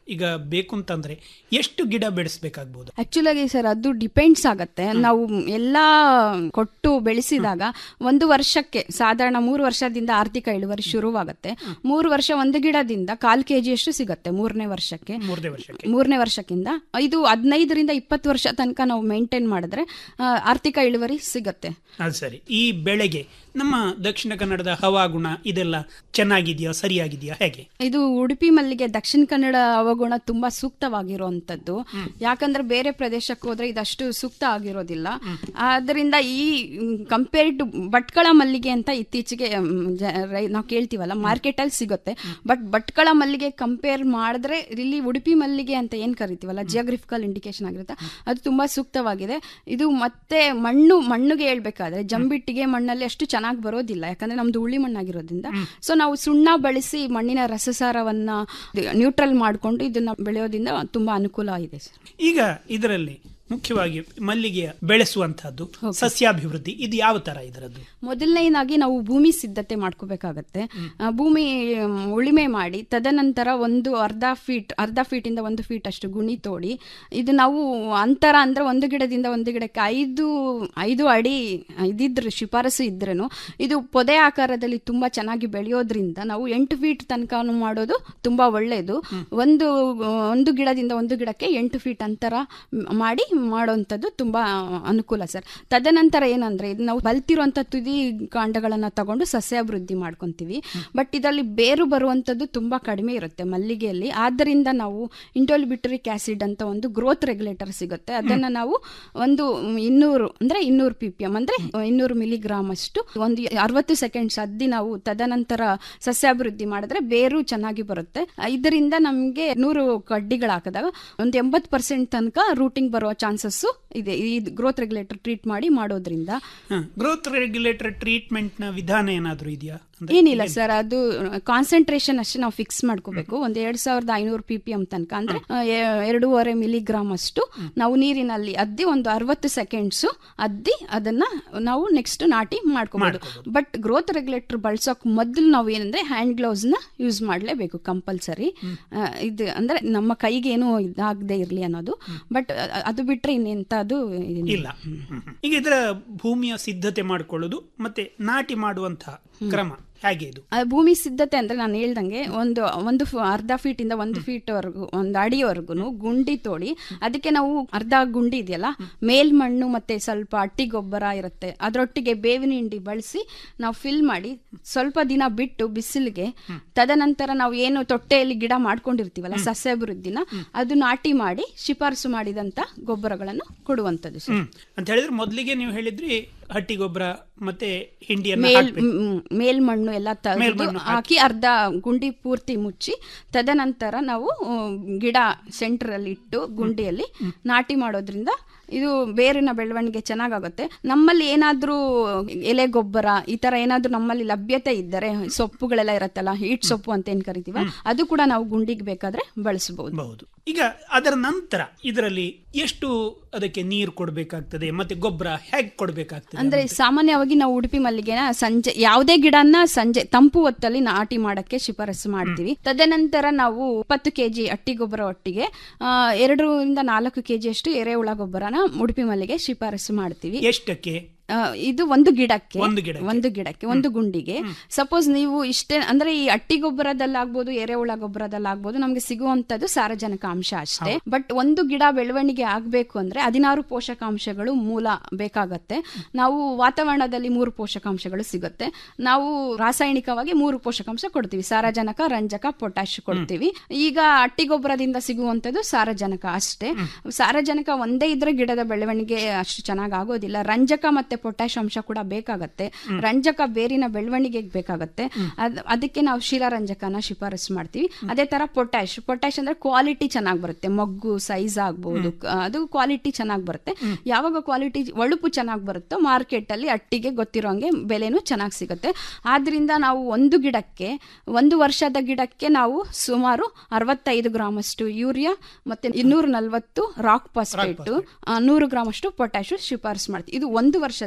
ಈಗ ಬೇಕು ಅಂತಂದ್ರೆ ಎಷ್ಟು ಗಿಡ ಬೆಳೆಸಬೇಕಾಗ್ಬೋದು ಆಕ್ಚುಲಾಗಿ ಸರ್ ಅದು ಡಿಪೆಂಡ್ಸ್ ಆಗತ್ತೆ ನಾವು ಎಲ್ಲಾ ಕೊಟ್ಟು ಬೆಳೆಸಿದಾಗ ಒಂದು ವರ್ಷಕ್ಕೆ ಸಾಧಾರಣ ಮೂರು ವರ್ಷದಿಂದ ಆರ್ಥಿಕ ಇಳುವರಿ ಶುರುವಾಗುತ್ತೆ ಮೂರು ವರ್ಷ ಒಂದು ಗಿಡದಿಂದ ಕಾಲ್ ಕೆಜಿ ಅಷ್ಟು ಸಿಗತ್ತೆ ಮೂರನೇ ವರ್ಷಕ್ಕೆ ಮೂರನೇ ವರ್ಷಕ್ಕೆ ಮೂರನೇ ವರ್ಷಕ್ಕಿಂತ ಇದು ಹದಿನೈದರಿಂದ ಇಪ್ಪತ್ತು ವರ್ಷ ತನಕ ನಾವು ಮೇಂಟೈನ್ ಮಾಡಿದ್ರೆ ಆ, ಆರ್ಥಿಕ ಇಳುವರಿ ಸಿಗತ್ತೆ ಅದು ಸರಿ ಈ ಬೆಳೆಗೆ ನಮ್ಮ ದಕ್ಷಿಣ ಕನ್ನಡದ ಹವಾಗುಣ ಇದೆಲ್ಲ ಚೆನ್ನಾಗಿದೆಯಾ ಸರಿಯಾಗಿದೆಯಾ ಹೇಗೆ ಇದು ಉಡುಪಿ ಮಲ್ಲಿಗೆ ದಕ್ಷಿಣ ಕನ್ನಡ ಅವಗುಣ ತುಂಬಾ ಸೂಕ್ತವಾಗಿರುವಂತದ್ದು ಯಾಕಂದ್ರೆ ಬೇರೆ ಪ್ರದೇಶಕ್ಕೆ ಹೋದ್ರೆ ಇದಷ್ಟು ಸೂಕ್ತ ಆಗಿರೋದಿಲ್ಲ ಆದ್ರಿಂದ ಈ ಕಂಪೇರ್ ಟು ಭಟ್ಕಳ ಮಲ್ಲಿಗೆ ಅಂತ ಇತ್ತೀಚೆಗೆ ನಾವು ಕೇಳ್ತೀವಲ್ಲ ಮಾರ್ಕೆಟ್ ಅಲ್ಲಿ ಸಿಗುತ್ತೆ ಬಟ್ ಭಟ್ಕಳ ಮಲ್ಲಿಗೆ ಕಂಪೇರ್ ಮಾಡಿದ್ರೆ ಇಲ್ಲಿ ಉಡುಪಿ ಮಲ್ಲಿಗೆ ಅಂತ ಏನ್ ಕರಿತೀವಲ್ಲ ಜಿಯೋಗ್ರಫಿಕಲ್ ಇಂಡಿಕೇಶನ್ ಆಗಿರುತ್ತೆ ಅದು ತುಂಬಾ ಸೂಕ್ತವಾಗಿದೆ ಇದು ಮತ್ತೆ ಮಣ್ಣು ಮಣ್ಣಿಗೆ ಹೇಳ್ಬೇಕಾದ್ರೆ ಜಂಬಿಟ್ಟಿಗೆ ಮಣ್ಣಲ್ಲಿ ಅಷ್ಟು ಚೆನ್ನಾಗಿ ಬರೋದಿಲ್ಲ ಯಾಕಂದ್ರೆ ನಮ್ದು ಉಳ್ಳಿ ಮಣ್ಣಾಗಿರೋದ್ರಿಂದ ಸೊ ನಾವು ಸುಣ್ಣ ಬಳಸಿ ಮಣ್ಣಿನ ರಸಸಾರವನ್ನ ನ್ಯೂಟ್ರಲ್ ಮಾಡಿಕೊಂಡು ಇದನ್ನ ಬೆಳೆಯೋದ್ರಿಂದ ತುಂಬಾ ಅನುಕೂಲ ಇದೆ ಸರ್ ಈಗ ಇದರಲ್ಲಿ ಮುಖ್ಯವಾಗಿ ಮಲ್ಲಿಗೆಯ ಬೆಳೆಸುವಂತಹದ್ದು ಸಸ್ಯಾಭಿವೃದ್ಧಿ ಇದು ಯಾವ ತರ ಇದರದ್ದು ಮೊದಲನೇದಾಗಿ ನಾವು ಭೂಮಿ ಸಿದ್ಧತೆ ಮಾಡ್ಕೋಬೇಕಾಗತ್ತೆ ಆ, ಭೂಮಿ ಮ್, ಉಳುಮೆ ಮಾಡಿ ತದನಂತರ ಒಂದು ಅರ್ಧ ಫೀಟ್ ಅರ್ಧ ಫೀಟ್ ಇಂದ ಒಂದು ಫೀಟ್ ಅಷ್ಟು ಗುಣಿ ತೋಡಿ ಇದು ನಾವು ಅಂತರ ಅಂದ್ರೆ ಒಂದು ಗಿಡದಿಂದ ಒಂದು ಗಿಡಕ್ಕೆ ಐದು ಐದು ಅಡಿ ಇದಿದ್ರೆ ಶಿಫಾರಸು ಇದ್ರೇನು ಇದು ಪೊದೆ ಆಕಾರದಲ್ಲಿ ತುಂಬಾ ಚೆನ್ನಾಗಿ ಬೆಳೆಯೋದ್ರಿಂದ ನಾವು ಎಂಟು ಫೀಟ್ ತನಕ ಮಾಡೋದು ತುಂಬಾ ಒಳ್ಳೆಯದು ಒಂದು ಒಂದು ಗಿಡದಿಂದ ಒಂದು ಗಿಡಕ್ಕೆ ಎಂಟು ಫೀಟ್ ಅಂತರ ಮ್, ಮಾಡಿ ಮಾಡೋವಂಥದ್ದು ತುಂಬಾ ಅನುಕೂಲ ಸರ್ ತದನಂತರ ಏನಂದ್ರೆ ಇದು ನಾವು ಬಲ್ತಿರುವಂತ ತುದಿ ಕಾಂಡಗಳನ್ನ ತಗೊಂಡು ಸಸ್ಯಾಭಿವೃದ್ಧಿ ಮಾಡ್ಕೊಂತೀವಿ ಬಟ್ ಇದರಲ್ಲಿ ಬೇರು ಬರುವಂಥದ್ದು ತುಂಬಾ ಕಡಿಮೆ ಇರುತ್ತೆ ಮಲ್ಲಿಗೆಯಲ್ಲಿ ಆದ್ದರಿಂದ ನಾವು ಇಂಟೋಲಿಬಿಟರಿಕ್ ಆಸಿಡ್ ಅಂತ ಒಂದು ಗ್ರೋತ್ ರೆಗ್ಯುಲೇಟರ್ ಸಿಗುತ್ತೆ ಅದನ್ನ ನಾವು ಒಂದು ಇನ್ನೂರು ಅಂದ್ರೆ ಇನ್ನೂರು ಪಿ ಪಿ ಎಂ ಅಂದ್ರೆ ಇನ್ನೂರು ಮಿಲಿಗ್ರಾಮ್ ಅಷ್ಟು ಒಂದು ಅರವತ್ತು ಸೆಕೆಂಡ್ಸ್ ಅದ್ದಿ ನಾವು ತದನಂತರ ಸಸ್ಯಾಭಿವೃದ್ಧಿ ಮಾಡಿದ್ರೆ ಬೇರು ಚೆನ್ನಾಗಿ ಬರುತ್ತೆ ಇದರಿಂದ ನಮಗೆ ನೂರು ಕಡ್ಡಿಗಳು ಹಾಕಿದಾಗ ಒಂದು ಎಂಬತ್ತು ಪರ್ಸೆಂಟ್ ತನಕ ರೂಟಿಂಗ್ ಬರುವ ಚಾನ್ಸಸ್ ಇದೆ ಈ ಗ್ರೋತ್ ರೆಗ್ಯುಲೇಟರ್ ಟ್ರೀಟ್ ಮಾಡಿ ಮಾಡೋದ್ರಿಂದ ಗ್ರೋತ್ ರೆಗ್ಯುಲೇಟರ್ ಟ್ರೀಟ್ಮೆಂಟ್ ನ ವಿಧಾನ ಏನಾದ್ರೂ ಇದೆಯಾ ಅಂದ್ರೆ ಏನಿಲ್ಲ ಸರ್ ಅದು ಕಾನ್ಸಂಟ್ರೇಷನ್ ಅಷ್ಟೇ ನಾವು ಫಿಕ್ಸ್ ಮಾಡ್ಕೋಬೇಕು ಒಂದ್ ಎರಡ್ ಸಾವಿರದ ಐನೂರು ಪಿ ಪಿ ಎಂ ತನಕ ಅಂದ್ರೆ ಆ, ಎ- ಎರಡೂವರೆ ಮಿಲಿಗ್ರಾಮ್ ಅಷ್ಟು ನಾವು ನೀರಿನಲ್ಲಿ ಅದ್ದಿ ಒಂದು ಅರವತ್ತು ಸೆಕೆಂಡ್ಸ್ ಅದ್ದಿ ಅದನ್ನ ನಾವು ನೆಕ್ಸ್ಟ್ ನಾಟಿ ಮಾಡ್ಕೋಬಹುದು ಬಟ್ ಗ್ರೋತ್ ರೆಗ್ಯುಲೇಟರ್ ಬಳಸೋಕ್ ಮೊದಲು ನಾವು ಏನಂದ್ರೆ ಹ್ಯಾಂಡ್ ಗ್ಲೌಸ್ ನ ಯೂಸ್ ಮಾಡಲೇಬೇಕು ಕಂಪಲ್ಸರಿ ಇದು ಅಂದ್ರೆ ನಮ್ಮ ಕೈಗೆ ಏನು ಇದಾಗದೆ ಇರ್ಲಿ ಅನ್ನೋದು ಬಟ್ ಅದು ಬಿಟ್ರೆ ಇನ್ನೆಂತದ್ದು ಇಲ್ಲ ಹ್ಮ್. ಈಗ ಇದರ ಭೂಮಿಯ ಸಿದ್ಧತೆ ಮಾಡಿಕೊಳ್ಳೋದು ಮತ್ತೆ ನಾಟಿ ಮಾಡುವಂತಹ ಕ್ರಮ ಹೇಗೆ ಇದು ಆ ಭೂಮಿ ಸಿದ್ಧತೆ ಅಂದ್ರೆ ನಾನು ಹೇಳ್ದಂಗೆ ಒಂದು ಒಂದು ಫ- ಅರ್ಧ ಫೀಟ್ ಇಂದ ಒಂದು ಫೀಟ್ ವರೆಗೂ ಒಂದು ಅಡಿವರೆಗೂ ಗುಂಡಿ ತೋಡಿ ಅದಕ್ಕೆ ನಾವು ಅರ್ಧ ಗುಂಡಿ ಇದೆಯಲ್ಲ ಮೇಲ್ಮಣ್ಣು ಮತ್ತೆ ಸ್ವಲ್ಪ ಅಟ್ಟಿ ಗೊಬ್ಬರ ಇರುತ್ತೆ ಅದರೊಟ್ಟಿಗೆ ಬೇವಿನ ಹಿಂಡಿ ಬಳಸಿ ನಾವು ಫಿಲ್ ಮಾಡಿ ಸ್ವಲ್ಪ ದಿನ ಬಿಟ್ಟು ಬಿಸಿಲಿಗೆ ತದನಂತರ ನಾವು ಏನು ತೊಟ್ಟೆಯಲ್ಲಿ ಗಿಡ ಮಾಡ್ಕೊಂಡಿರ್ತೀವಲ್ಲ ಸಸ್ಯಾಭಿವೃದ್ಧಿನ ಅದು ನಾಟಿ ಮಾಡಿ ಶಿಫಾರಸು ಮಾಡಿದಂತ ಗೊಬ್ಬರಗಳನ್ನು ಕೊಡುವಂಥದ್ದು ಸರ್ ಹ್ಮ್ ಅಂತ ಹೇಳಿದ್ರೆ ಮೊದಲಿಗೆ ನೀವು ಹೇಳಿದ್ರಿ ಹಟ್ಟಿ ಗೊಬ್ಬರ ಮತ್ತೆ ಹಿಂಡಿಯನ್ನ ಮೇಲ್ ಹಾಕ್ಬೇಕು. ಮ್, ಮೇಲ್ಮಣ್ಣು ಎಲ್ಲ ತೆಗೆದು ಮೇಲ್ಮಣ್ಣು ಹಾಕಿ ಅರ್ಧ ಗುಂಡಿ ಪೂರ್ತಿ ಮುಚ್ಚಿ ತದನಂತರ ನಾವು ಮ್, ಗಿಡ ಸೆಂಟರ್ ಅಲ್ಲಿ ಇಟ್ಟು ಗುಂಡಿಯಲ್ಲಿ ನಾಟಿ ಮಾಡೋದ್ರಿಂದ ಇದು ಬೇರಿನ ಬೆಳವಣಿಗೆ ಚೆನ್ನಾಗಾಗುತ್ತೆ ನಮ್ಮಲ್ಲಿ ಏನಾದ್ರೂ ಎಲೆ ಗೊಬ್ಬರ ಈ ತರ ಏನಾದ್ರೂ ನಮ್ಮಲ್ಲಿ ಲಭ್ಯತೆ ಇದ್ದರೆ ಸೊಪ್ಪುಗಳೆಲ್ಲ ಇರತ್ತಲ್ಲ ಹೀಟ್ ಸೊಪ್ಪು ಅಂತ ಏನ್ ಕರಿತೀವ ಅದು ಕೂಡ ನಾವು ಗುಂಡಿಗೆ ಬೇಕಾದ್ರೆ ಬಳಸಬಹುದು ಬಹುದು ಈಗ ಅದರ ನಂತರ ಇದರಲ್ಲಿ ಎಷ್ಟು ಅದಕ್ಕೆ ನೀರು ಕೊಡಬೇಕಾಗ್ತದೆ ಮತ್ತೆ ಗೊಬ್ಬರ ಹೇಗೆ ಕೊಡಬೇಕಾಗ್ತದೆ ಅಂದ್ರೆ ಸಾಮಾನ್ಯವಾಗಿ ನಾವು ಉಡುಪಿ ಮಲ್ಲಿಗೆನ ಸಂಜೆ ಯಾವುದೇ ಗಿಡನ ಸಂಜೆ ತಂಪು ಹೊತ್ತಲ್ಲಿ ನಾಟಿ ಮಾಡಕ್ಕೆ ಶಿಫಾರಸು ಮಾಡ್ತೀವಿ ತದನಂತರ ನಾವು ಇಪ್ಪತ್ತು ಕೆಜಿ ಅಟ್ಟಿ ಗೊಬ್ಬರ ಒಟ್ಟಿಗೆ ಆ, ಎರಡರಿಂದ ನಾಲ್ಕು ಕೆಜಿ ಅಷ್ಟು ಎರೆಹುಳ ಗೊಬ್ಬರನ ಉಡುಪಿ ಮಲ್ಲಿಗೆ ಶಿಫಾರಸು ಮಾಡ್ತೀವಿ ಎಷ್ಟಕ್ಕೆ ಆ, ಇದು ಒಂದು ಗಿಡಕ್ಕೆ ಒಂದು ಗಿಡಕ್ಕೆ. ಒಂದು ಗಿಡಕ್ಕೆ ಒಂದು ಗುಂಡಿಗೆ ಸಪೋಸ್ ನೀವು ಇಷ್ಟೇ ಅಂದ್ರೆ ಈ ಅಟ್ಟಿ ಗೊಬ್ಬರದಲ್ಲಾಗ್ಬೋದು ಎರೆಹುಳ ಗೊಬ್ಬರದಲ್ಲಾಗ್ಬೋದು ನಮ್ಗೆ ಸಿಗುವಂತದ್ದು ಸಾರಜನಕ ಅಂಶ ಅಷ್ಟೇ ಬಟ್ ಒಂದು ಗಿಡ ಬೆಳವಣಿಗೆ ಆಗ್ಬೇಕು ಅಂದ್ರೆ ಹದಿನಾರು ಪೋಷಕಾಂಶಗಳು ಮೂಲ ಬೇಕಾಗತ್ತೆ ನಾವು ವಾತಾವರಣದಲ್ಲಿ ಮೂರು ಪೋಷಕಾಂಶಗಳು ಸಿಗುತ್ತೆ ನಾವು ರಾಸಾಯನಿಕವಾಗಿ ಮೂರು ಪೋಷಕಾಂಶ ಕೊಡ್ತೀವಿ ಸಾರಜನಕ ರಂಜಕ ಪೊಟ್ಯಾಶ್ ಕೊಡ್ತೀವಿ ಈಗ ಅಟ್ಟಿ ಗೊಬ್ಬರದಿಂದ ಸಿಗುವಂತದ್ದು ಸಾರಜನಕ ಅಷ್ಟೇ ಸಾರಜನಕ ಒಂದೇ ಇದ್ರೆ ಗಿಡದ ಬೆಳವಣಿಗೆ ಅಷ್ಟು ಚೆನ್ನಾಗಿ ಆಗೋದಿಲ್ಲ ರಂಜಕ ಮತ್ತೆ ಪೊಟ್ಯಾಶ್ ಅಂಶ ಕೂಡ ಬೇಕಾಗತ್ತೆ ರಂಜಕ ಬೇರಿನ ಬೆಳವಣಿಗೆಗೆ ಬೇಕಾಗತ್ತೆ ಅದ್- ಅದಕ್ಕೆ ನಾವು ಶಿಲಾರಂಜಕನ ಶಿಫಾರಸು ಮಾಡ್ತೀವಿ ಅದೇ ತರ ಪೊಟ್ಯಾಶ್ ಪೊಟ್ಯಾಶ್ ಅಂದ್ರೆ ಕ್ವಾಲಿಟಿ ಚೆನ್ನಾಗಿ ಬರುತ್ತೆ ಮೊಗ್ಗು ಸೈಜ್ ಆಗ್ಬಹುದು ಅದು ಕ್ವಾಲಿಟಿ ಚೆನ್ನಾಗಿ ಬರುತ್ತೆ ಯಾವಾಗ ಕ್ವಾಲಿಟಿ ಒಳುಪು ಚೆನ್ನಾಗಿ ಬರುತ್ತೋ ಮಾರ್ಕೆಟ್ ಅಲ್ಲಿ ಅಟ್ಟಿಗೆ ಗೊತ್ತಿರೋಂಗೆ ಬೆಲೆನೂ ಚೆನ್ನಾಗಿ ಸಿಗುತ್ತೆ ಆದ್ರಿಂದ ನಾವು ಒಂದು ಗಿಡಕ್ಕೆ ಒಂದು ವರ್ಷದ ಗಿಡಕ್ಕೆ ನಾವು ಸುಮಾರು ಅರವತ್ತೈದು ಗ್ರಾಮ್ ಅಷ್ಟು ಯೂರಿಯಾ ಮತ್ತೆ ಇನ್ನೂರ ನಲ್ವತ್ತು ರಾಕ್ ಫಾಸ್ಫೇಟ್ ನೂರು ಗ್ರಾಮ್ ಅಷ್ಟು ಪೊಟ್ಯಾಶ್ ಶಿಫಾರಸು ಮಾಡ್ತೀವಿ ಇದು ಒಂದು ವರ್ಷದ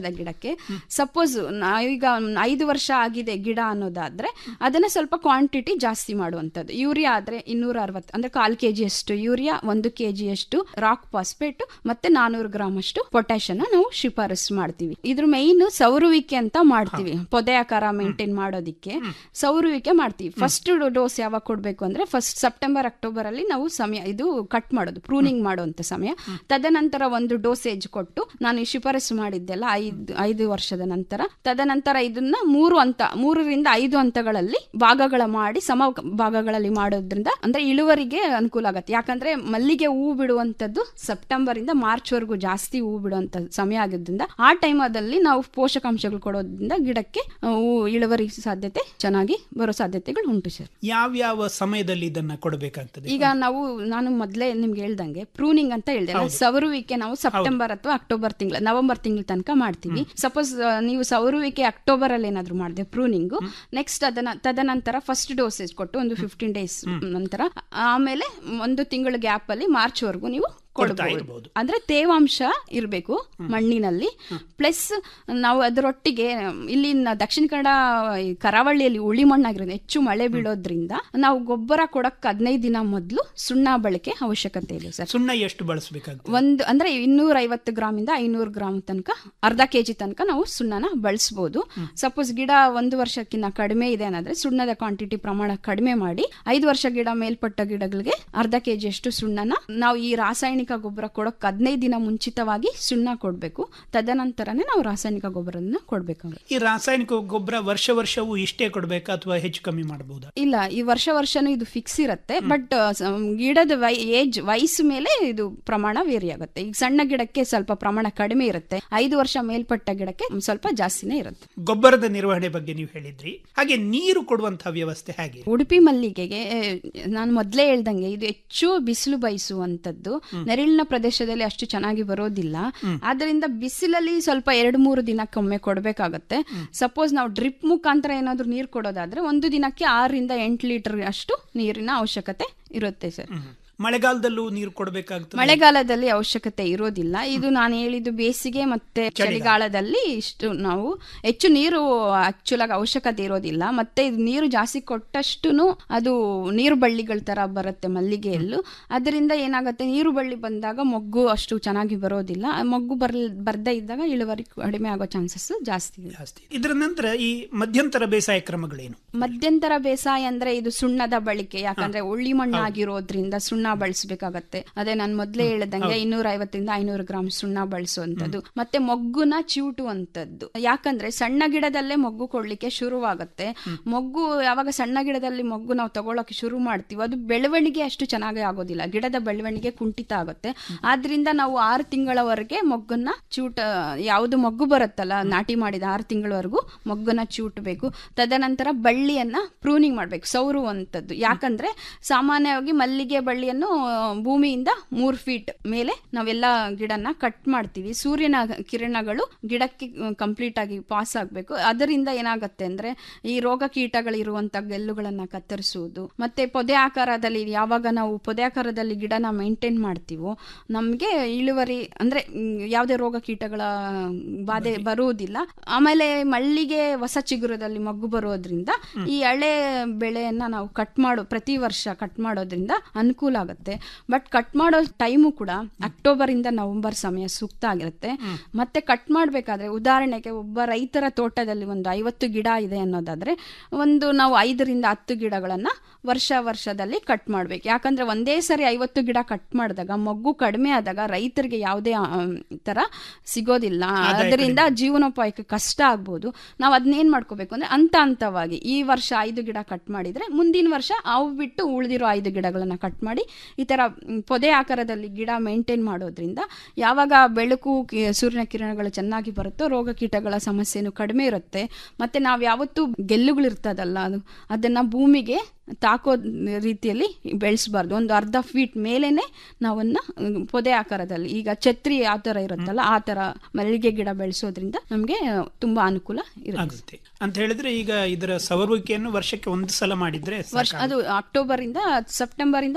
ವರ್ಷದ ಗಿಡಕ್ಕೆ ಸಪೋಸ್ ಈಗ ಐದು ವರ್ಷ ಆಗಿದೆ ಗಿಡ ಅನ್ನೋದಾದ್ರೆ ಅದನ್ನ ಸ್ವಲ್ಪ ಕ್ವಾಂಟಿಟಿ ಜಾಸ್ತಿ ಮಾಡುವಂಥದ್ದು ಯೂರಿಯಾ ಆದ್ರೆ ಇನ್ನೂರ ಅರವತ್ತು ಅಂದ್ರೆ ಕಾಲ್ ಕೆಜಿ ಅಷ್ಟು ಯೂರಿಯಾ ಒಂದು ಕೆಜಿ ಅಷ್ಟು ರಾಕ್ ಫಾಸ್ಫೇಟ್ ಮತ್ತೆ ನಾನೂರು ಗ್ರಾಮ್ ಅಷ್ಟು ಪೊಟ್ಯಾಷ್ ಅನ್ನ ನಾವು ಶಿಫಾರಸು ಮಾಡ್ತೀವಿ ಇದ್ರ ಮೈನ್ ಸೌರುವಿಕೆ ಅಂತ ಮಾಡ್ತೀವಿ ಪೊದೆ ಆಕಾರ ಮೇಂಟೈನ್ ಮಾಡೋದಿಕ್ಕೆ ಸೌರುವಿಕೆ ಮಾಡ್ತೀವಿ ಫಸ್ಟ್ ಡೋಸ್ ಯಾವಾಗ ಕೊಡ್ಬೇಕು ಅಂದ್ರೆ ಫಸ್ಟ್ ಸೆಪ್ಟೆಂಬರ್ ಅಕ್ಟೋಬರ್ ಅಲ್ಲಿ ನಾವು ಸಮಯ ಇದು ಕಟ್ ಮಾಡೋದು ಪ್ರೂನಿಂಗ್ ಮಾಡುವಂತ ಸಮಯ ತದನಂತರ ಒಂದು ಡೋಸೇಜ್ ಕೊಟ್ಟು ನಾನು ಈ ಶಿಫಾರಸು ಮಾಡಿದ್ದೆಲ್ಲ ಐದು ಐದು ವರ್ಷದ ನಂತರ ತದನಂತರ ಇದನ್ನ ಮೂರು ಹಂತ ಮೂರರಿಂದ ಐದು ಹಂತಗಳಲ್ಲಿ ಭಾಗಗಳ ಮಾಡಿ ಸಮ ಭಾಗಗಳಲ್ಲಿ ಮಾಡೋದ್ರಿಂದ ಅಂದ್ರೆ ಇಳುವರಿಗೆ ಅನುಕೂಲ ಆಗತ್ತೆ ಯಾಕಂದ್ರೆ ಮಲ್ಲಿಗೆ ಹೂ ಬಿಡುವಂತದ್ದು ಸೆಪ್ಟೆಂಬರ್ ಇಂದ ಮಾರ್ಚ್ ವರೆಗೂ ಜಾಸ್ತಿ ಹೂ ಬಿಡುವಂತ ಸಮಯ ಆಗಿದ್ದರಿಂದ ಆ ಟೈಮ್ ಅದಲ್ಲಿ ನಾವು ಪೋಷಕಾಂಶಗಳು ಕೊಡೋದ್ರಿಂದ ಗಿಡಕ್ಕೆ ಆ, ಹೂ ಇಳುವರಿ ಸಾಧ್ಯತೆ ಚೆನ್ನಾಗಿ ಬರೋ ಸಾಧ್ಯತೆಗಳು ಉಂಟು ಸರ್ ಯಾವ್ಯಾವ ಸಮಯದಲ್ಲಿ ಇದನ್ನ ಕೊಡಬೇಕಾಗ್ತದೆ ಈಗ ನಾವು ನಾನು ಮೊದಲೇ ನಿಮ್ಗೆ ಹೇಳ್ದಂಗೆ ಪ್ರೂನಿಂಗ್ ಅಂತ ಹೇಳ್ದೆ ನಾನು ಸವರುವಿಕೆ ನಾವು ಸೆಪ್ಟೆಂಬರ್ ಅಥವಾ ಅಕ್ಟೋಬರ್ ತಿಂಗಳ ನವೆಂಬರ್ ತಿಂಗಳ ತನಕ ಮಾಡ್ತೀವಿ ಸಪೋಸ್ ನೀವು ಸವರುವಿಕೆ ಅಕ್ಟೋಬರ್ ಅಲ್ಲಿ ಏನಾದ್ರು ಮಾಡಿದೆ ಪ್ರೂನಿಂಗ್ ನೆಕ್ಸ್ಟ್ ಅದನ್ನ ತದನಂತರ ಫಸ್ಟ್ ಡೋಸೇಜ್ ಕೊಟ್ಟು ಒಂದು ಫಿಫ್ಟೀನ್ ಡೇಸ್ ನಂತರ ಆಮೇಲೆ ಒಂದು ತಿಂಗಳ ಗ್ಯಾಪ್ ಅಲ್ಲಿ ಮಾರ್ಚ್ ವರೆಗೂ ನೀವು ಕೊಡ್ತಾ ಕೊಡಬಹುದು ಇರ್ಬೋದು. ಅಂದ್ರೆ ತೇವಾಂಶ ಇರಬೇಕು ಮಣ್ಣಿನಲ್ಲಿ ಪ್ಲಸ್ ನಾವು ಅದರೊಟ್ಟಿಗೆ ಇಲ್ಲಿನ ದಕ್ಷಿಣ ಕನ್ನಡ ಈ ಕರಾವಳಿಯಲ್ಲಿ ಉಳಿ ಮಣ್ಣಾಗಿರೋದು ಹೆಚ್ಚು ಮಳೆ ಬೀಳೋದ್ರಿಂದ ನಾವು ಗೊಬ್ಬರ ಕೊಡಕ್ ಹದಿನೈದು ದಿನ ಮೊದಲು ಸುಣ್ಣ ಬಳಕೆ ಅವಶ್ಯಕತೆ ಇದೆ ಸರ್ ಸುಣ್ಣ ಎಷ್ಟು ಬಳಸಬೇಕಾಗ್ತದೆ ಒಂದು ಅಂದ್ರೆ ಇನ್ನೂರ ಐವತ್ತು ಗ್ರಾಮ್ ಇಂದ ಐನೂರು ಗ್ರಾಮ್ ತನಕ ಅರ್ಧ ಕೆಜಿ ತನಕ ನಾವು ಸುಣ್ಣನ ಬಳಸಬಹುದು ಸಪೋಸ್ ಗಿಡ ಒಂದು ವರ್ಷಕ್ಕಿಂತ ಕಡಿಮೆ ಇದೆ ಅನ್ನೋದ್ರೆ ಸುಣ್ಣದ ಕ್ವಾಂಟಿಟಿ ಪ್ರಮಾಣ ಕಡಿಮೆ ಮಾಡಿ ಐದು ವರ್ಷ ಗಿಡ ಮೇಲ್ಪಟ್ಟ ಗಿಡಗಳಿಗೆ ಅರ್ಧ ಕೆಜಿ ಅಷ್ಟು ಸುಣ್ಣನ ನಾವು ಈ ರಾಸಾಯನಿಕ ಗೊಬ್ಬರ ಕೊಡೋಕ್ ಹದಿನೈದು ದಿನ ಮುಂಚಿತವಾಗಿ ಸುಣ್ಣ ಕೊಡ್ಬೇಕು ತದನಂತರನೇ ನಾವು ರಾಸಾಯನಿಕ ಗೊಬ್ಬರನ ಕೊಡ್ಬೇಕಾಗುತ್ತೆ ಈ ರಾಸಾಯನಿಕ ಗೊಬ್ಬರ ವರ್ಷ ವರ್ಷವೂ ಇಷ್ಟೇ ಕೊಡ್ಬೇಕಾ ಅಥವಾ ಹೆಚ್ಚು ಕಮ್ಮಿ ಮಾಡಬಹುದಾ ಇಲ್ಲ ಈ ವರ್ಷ ವರ್ಷನೂ ಇದು ಫಿಕ್ಸ್ ಇರುತ್ತೆ ಬಟ್ ಗಿಡದ ವೈ ಏಜ್ ವಯಸ್ಸು ಮೇಲೆ ಇದು ಪ್ರಮಾಣ ವೇರಿ ಆಗುತ್ತೆ ಈಗ ಸಣ್ಣ ಗಿಡಕ್ಕೆ ಸ್ವಲ್ಪ ಪ್ರಮಾಣ ಕಡಿಮೆ ಇರುತ್ತೆ ಐದು ವರ್ಷ ಮೇಲ್ಪಟ್ಟ ಗಿಡಕ್ಕೆ ಸ್ವಲ್ಪ ಜಾಸ್ತಿನೇ ಇರುತ್ತೆ ಗೊಬ್ಬರದ ನಿರ್ವಹಣೆ ಬಗ್ಗೆ ನೀವು ಹೇಳಿದ್ರಿ ಹಾಗೆ ನೀರು ಕೊಡುವಂತಹ ವ್ಯವಸ್ಥೆ ಹೇಗೆ ಉಡುಪಿ ಮಲ್ಲಿಗೆಗೆ ನಾನು ಮೊದಲೇ ಹೇಳ್ದಂಗೆ ಇದು ಹೆಚ್ಚು ಬಿಸಿಲು ಬಯಸುವಂತದ್ದು ನೆರಳಿನ ಪ್ರದೇಶದಲ್ಲಿ ಅಷ್ಟು ಚೆನ್ನಾಗಿ ಬರೋದಿಲ್ಲ ಆದ್ರಿಂದ ಬಿಸಿಲಲ್ಲಿ ಸ್ವಲ್ಪ ಎರಡು ಮೂರು ದಿನಕ್ಕೊಮ್ಮೆ ಕೊಡಬೇಕಾಗತ್ತೆ ಸಪೋಸ್ ನಾವು ಡ್ರಿಪ್ ಮುಖಾಂತರ ಏನಾದ್ರೂ ನೀರು ಕೊಡೋದಾದ್ರೆ ಒಂದು ದಿನಕ್ಕೆ ಆರರಿಂದ ಎಂಟು ಲೀಟರ್ ಅಷ್ಟು ನೀರಿನ ಅವಶ್ಯಕತೆ ಇರುತ್ತೆ ಸರ್ ಮಳೆಗಾಲದಲ್ಲೂ ನೀರು ಕೊಡಬೇಕಾಗ್ತದೆ ಮಳೆಗಾಲದಲ್ಲಿ ಅವಶ್ಯಕತೆ ಇರೋದಿಲ್ಲ ಇದು ನಾನು ಹೇಳಿದ್ದು ಬೇಸಿಗೆ ಮತ್ತೆ ಚಳಿಗಾಲದಲ್ಲಿ ಇಷ್ಟು ನಾವು ಹೆಚ್ಚು ನೀರು ಆಕ್ಚುಲ್ ಆಗಿ ಅವಶ್ಯಕತೆ ಇರೋದಿಲ್ಲ ಮತ್ತೆ ಇದು ನೀರು ಜಾಸ್ತಿ ಕೊಟ್ಟಷ್ಟು ಅದು ನೀರು ಬಳ್ಳಿಗಳ ತರ ಬರುತ್ತೆ ಮಲ್ಲಿಗೆಯಲ್ಲೂ ಅದರಿಂದ ಏನಾಗುತ್ತೆ ನೀರು ಬಳ್ಳಿ ಬಂದಾಗ ಮೊಗ್ಗು ಅಷ್ಟು ಚೆನ್ನಾಗಿ ಬರೋದಿಲ್ಲ ಆ ಮೊಗ್ಗು ಬರ್ ಬರ್ದೇ ಇದ್ದಾಗ ಇಳುವರಿ ಕಡಿಮೆ ಆಗೋ ಚಾನ್ಸಸ್ ಜಾಸ್ತಿ ಇದೆ ಜಾಸ್ತಿ ಇದರ ನಂತರ ಈ ಮಧ್ಯಂತರ ಬೇಸಾಯ ಕ್ರಮಗಳೇನು ಮಧ್ಯಂತರ ಬೇಸಾಯ ಅಂದ್ರೆ ಇದು ಸುಣ್ಣದ ಬಳಕೆ ಯಾಕಂದ್ರೆ ಉಳ್ಳಿ ಮಣ್ಣು ಆಗಿರೋದ್ರಿಂದ ಸುಣ್ಣ ಬಳಸಬೇಕಾಗತ್ತೆ ಅದೇ ನಾನು ಮೊದ್ಲೇ ಹೇಳ್ದಂಗೆ ಇನ್ನೂರ ಐವತ್ತರಿಂದ ಐನೂರು ಗ್ರಾಮ್ ಸುಣ್ಣ ಬಳಸುವಂತದ್ದು ಮತ್ತೆ ಮೊಗ್ಗುನ ಚಿವುಟುವಂತದ್ದು ಯಾಕಂದ್ರೆ ಸಣ್ಣ ಗಿಡದಲ್ಲೇ ಮೊಗ್ಗು ಕೊಡ್ಲಿಕ್ಕೆ ಶುರುವಾಗುತ್ತೆ ಮೊಗ್ಗು ಯಾವಾಗ ಸಣ್ಣ ಗಿಡದಲ್ಲಿ ಮೊಗ್ಗು ನಾವು ತಗೊಳಕ್ಕೆ ಶುರು ಮಾಡ್ತೀವಿ ಅದು ಬೆಳವಣಿಗೆ ಅಷ್ಟು ಚೆನ್ನಾಗಿ ಆಗೋದಿಲ್ಲ ಗಿಡದ ಬೆಳವಣಿಗೆ ಕುಂಠಿತ ಆಗುತ್ತೆ ಆದ್ರಿಂದ ನಾವು ಆರು ತಿಂಗಳವರೆಗೆ ಮೊಗ್ಗನ್ನ ಚೂಟ ಯಾವುದು ಮೊಗ್ಗು ಬರುತ್ತಲ್ಲ ನಾಟಿ ಮಾಡಿದ ಆರು ತಿಂಗಳವರೆಗೂ ಮೊಗ್ಗನ್ನ ಚೂಟಬೇಕು ತದನಂತರ ಬಳ್ಳಿಯನ್ನ ಪ್ರೂನಿಂಗ್ ಮಾಡ್ಬೇಕು ಸೌರುವಂತದ್ದು ಯಾಕಂದ್ರೆ ಸಾಮಾನ್ಯವಾಗಿ ಮಲ್ಲಿಗೆ ಬಳ್ಳಿಯನ್ನು ಆ, ಭೂಮಿಯಿಂದ ಮೂರ್ ಫೀಟ್ ಮೇಲೆ ನಾವೆಲ್ಲ ಗಿಡನ ಕಟ್ ಮಾಡ್ತೀವಿ ಸೂರ್ಯನ ಕಿರಣಗಳು ಗಿಡಕ್ಕೆ ಕಂಪ್ಲೀಟ್ ಆಗಿ ಪಾಸ್ ಆಗ್ಬೇಕು ಅದರಿಂದ ಏನಾಗುತ್ತೆ ಅಂದ್ರೆ ಈ ರೋಗ ಕೀಟಗಳಿರುವಂತ ಗೆಲ್ಲುಗಳನ್ನ ಕತ್ತರಿಸುವುದು ಮತ್ತೆ ಪೊದೆ ಆಕಾರದಲ್ಲಿ ಯಾವಾಗ ನಾವು ಪೊದೆ ಆಕಾರದಲ್ಲಿ ಗಿಡನ ಮೇಂಟೈನ್ ಮಾಡ್ತೀವೋ ನಮ್ಗೆ ಇಳುವರಿ ಅಂದ್ರೆ ಮ್, ಯಾವುದೇ ರೋಗ ಕೀಟಗಳ ಬಾಧೆ ಬರುವುದಿಲ್ಲ ಆಮೇಲೆ ಮಳ್ಳಿಗೆ ಹೊಸ ಚಿಗುರದಲ್ಲಿ ಮಗ್ಗು ಬರೋದ್ರಿಂದ ಈ ಹಳೆ ಬೆಳೆಯನ್ನ ನಾವು ಕಟ್ ಮಾಡೋ ಪ್ರತಿ ವರ್ಷ ಕಟ್ ಮಾಡೋದ್ರಿಂದ ಅನುಕೂಲ ಆಗುತ್ತೆ ಬಟ್ ಕಟ್ ಮಾಡೋ ಟೈಮು ಕೂಡ ಅಕ್ಟೋಬರ್ ಇಂದ ನವೆಂಬರ್ ಸಮಯ ಸೂಕ್ತ ಆಗಿರುತ್ತೆ ಮತ್ತೆ ಕಟ್ ಮಾಡಬೇಕಾದ್ರೆ ಉದಾಹರಣೆಗೆ ಒಬ್ಬ ರೈತರ ತೋಟದಲ್ಲಿ ಒಂದು ಐವತ್ತು ಗಿಡ ಇದೆ ಅನ್ನೋದಾದ್ರೆ ಒಂದು ನಾವು ಐದರಿಂದ ಹತ್ತು ಗಿಡಗಳನ್ನ ವರ್ಷ ವರ್ಷದಲ್ಲಿ ಕಟ್ ಮಾಡ್ಬೇಕು ಯಾಕಂದ್ರೆ ಒಂದೇ ಸರಿ ಐವತ್ತು ಗಿಡ ಕಟ್ ಮಾಡಿದಾಗ ಮೊಗ್ಗು ಕಡಿಮೆ ಆದಾಗ ರೈತರಿಗೆ ಯಾವುದೇ ಆ, ತರ ಸಿಗೋದಿಲ್ಲ ಅದರಿಂದ ಜೀವನೋಪಾಯಕ್ಕೆ ಕಷ್ಟ ಆಗ್ಬೋದು ನಾವು ಅದನ್ನೇನ್ ಮಾಡ್ಕೋಬೇಕು ಅಂದ್ರೆ ಹಂತ ಹಂತವಾಗಿ ಈ ವರ್ಷ ಐದು ಗಿಡ ಕಟ್ ಮಾಡಿದ್ರೆ ಮುಂದಿನ ವರ್ಷ ಅವು ಬಿಟ್ಟು ಉಳಿದಿರೋ ಐದು ಗಿಡಗಳನ್ನ ಕಟ್ ಮಾಡಿ ಈ ತರ ಮ್, ಪೊದೆ ಆಕಾರದಲ್ಲಿ ಗಿಡ ಮೇಂಟೈನ್ ಮಾಡೋದ್ರಿಂದ ಯಾವಾಗ ಬೆಳಕು ಕಿ- ಸೂರ್ಯನ ಕಿರಣಗಳು ಚೆನ್ನಾಗಿ ಬರುತ್ತೋ ರೋಗ ಕೀಟಗಳ ಸಮಸ್ಯೆನೂ ಕಡಿಮೆ ಇರುತ್ತೆ ಮತ್ತೆ ನಾವು ಯಾವತ್ತೂ ಗೆಲ್ಲುಗಳಿರ್ತದಲ್ಲ ಅದು ಅದನ್ನ ಭೂಮಿಗೆ ತಾಕೋ ರೀತಿಯಲ್ಲಿ ಬೆಳೆಸಬಾರ್ದು ಒಂದು ಅರ್ಧ ಫೀಟ್ ಮೇಲೇನೆ ನಾವನ್ನ ಮ್, ಪೊದೆ ಆಕಾರದಲ್ಲಿ ಈಗ ಛತ್ರಿ ಯಾವ ತರ ಇರುತ್ತಲ್ಲ ಆ ತರ ಮಲ್ಲಿಗೆ ಗಿಡ ಬೆಳೆಸೋದ್ರಿಂದ ನಮ್ಗೆ ತುಂಬಾ ಅನುಕೂಲ ಇರುತ್ತೆ ಆಗುತ್ತೆ ಅಂತ ಹೇಳಿದ್ರೆ ಈಗ ಇದರ ಸವರುವಿಕೆಯನ್ನು ವರ್ಷಕ್ಕೆ ಒಂದು ಸಲ ಮಾಡಿದ್ರೆ ವರ್ಷ ಅದು ಅಕ್ಟೋಬರ್ ಇಂದ ಸೆಪ್ಟೆಂಬರ್ ಇಂದ ನವೆಂಬರ್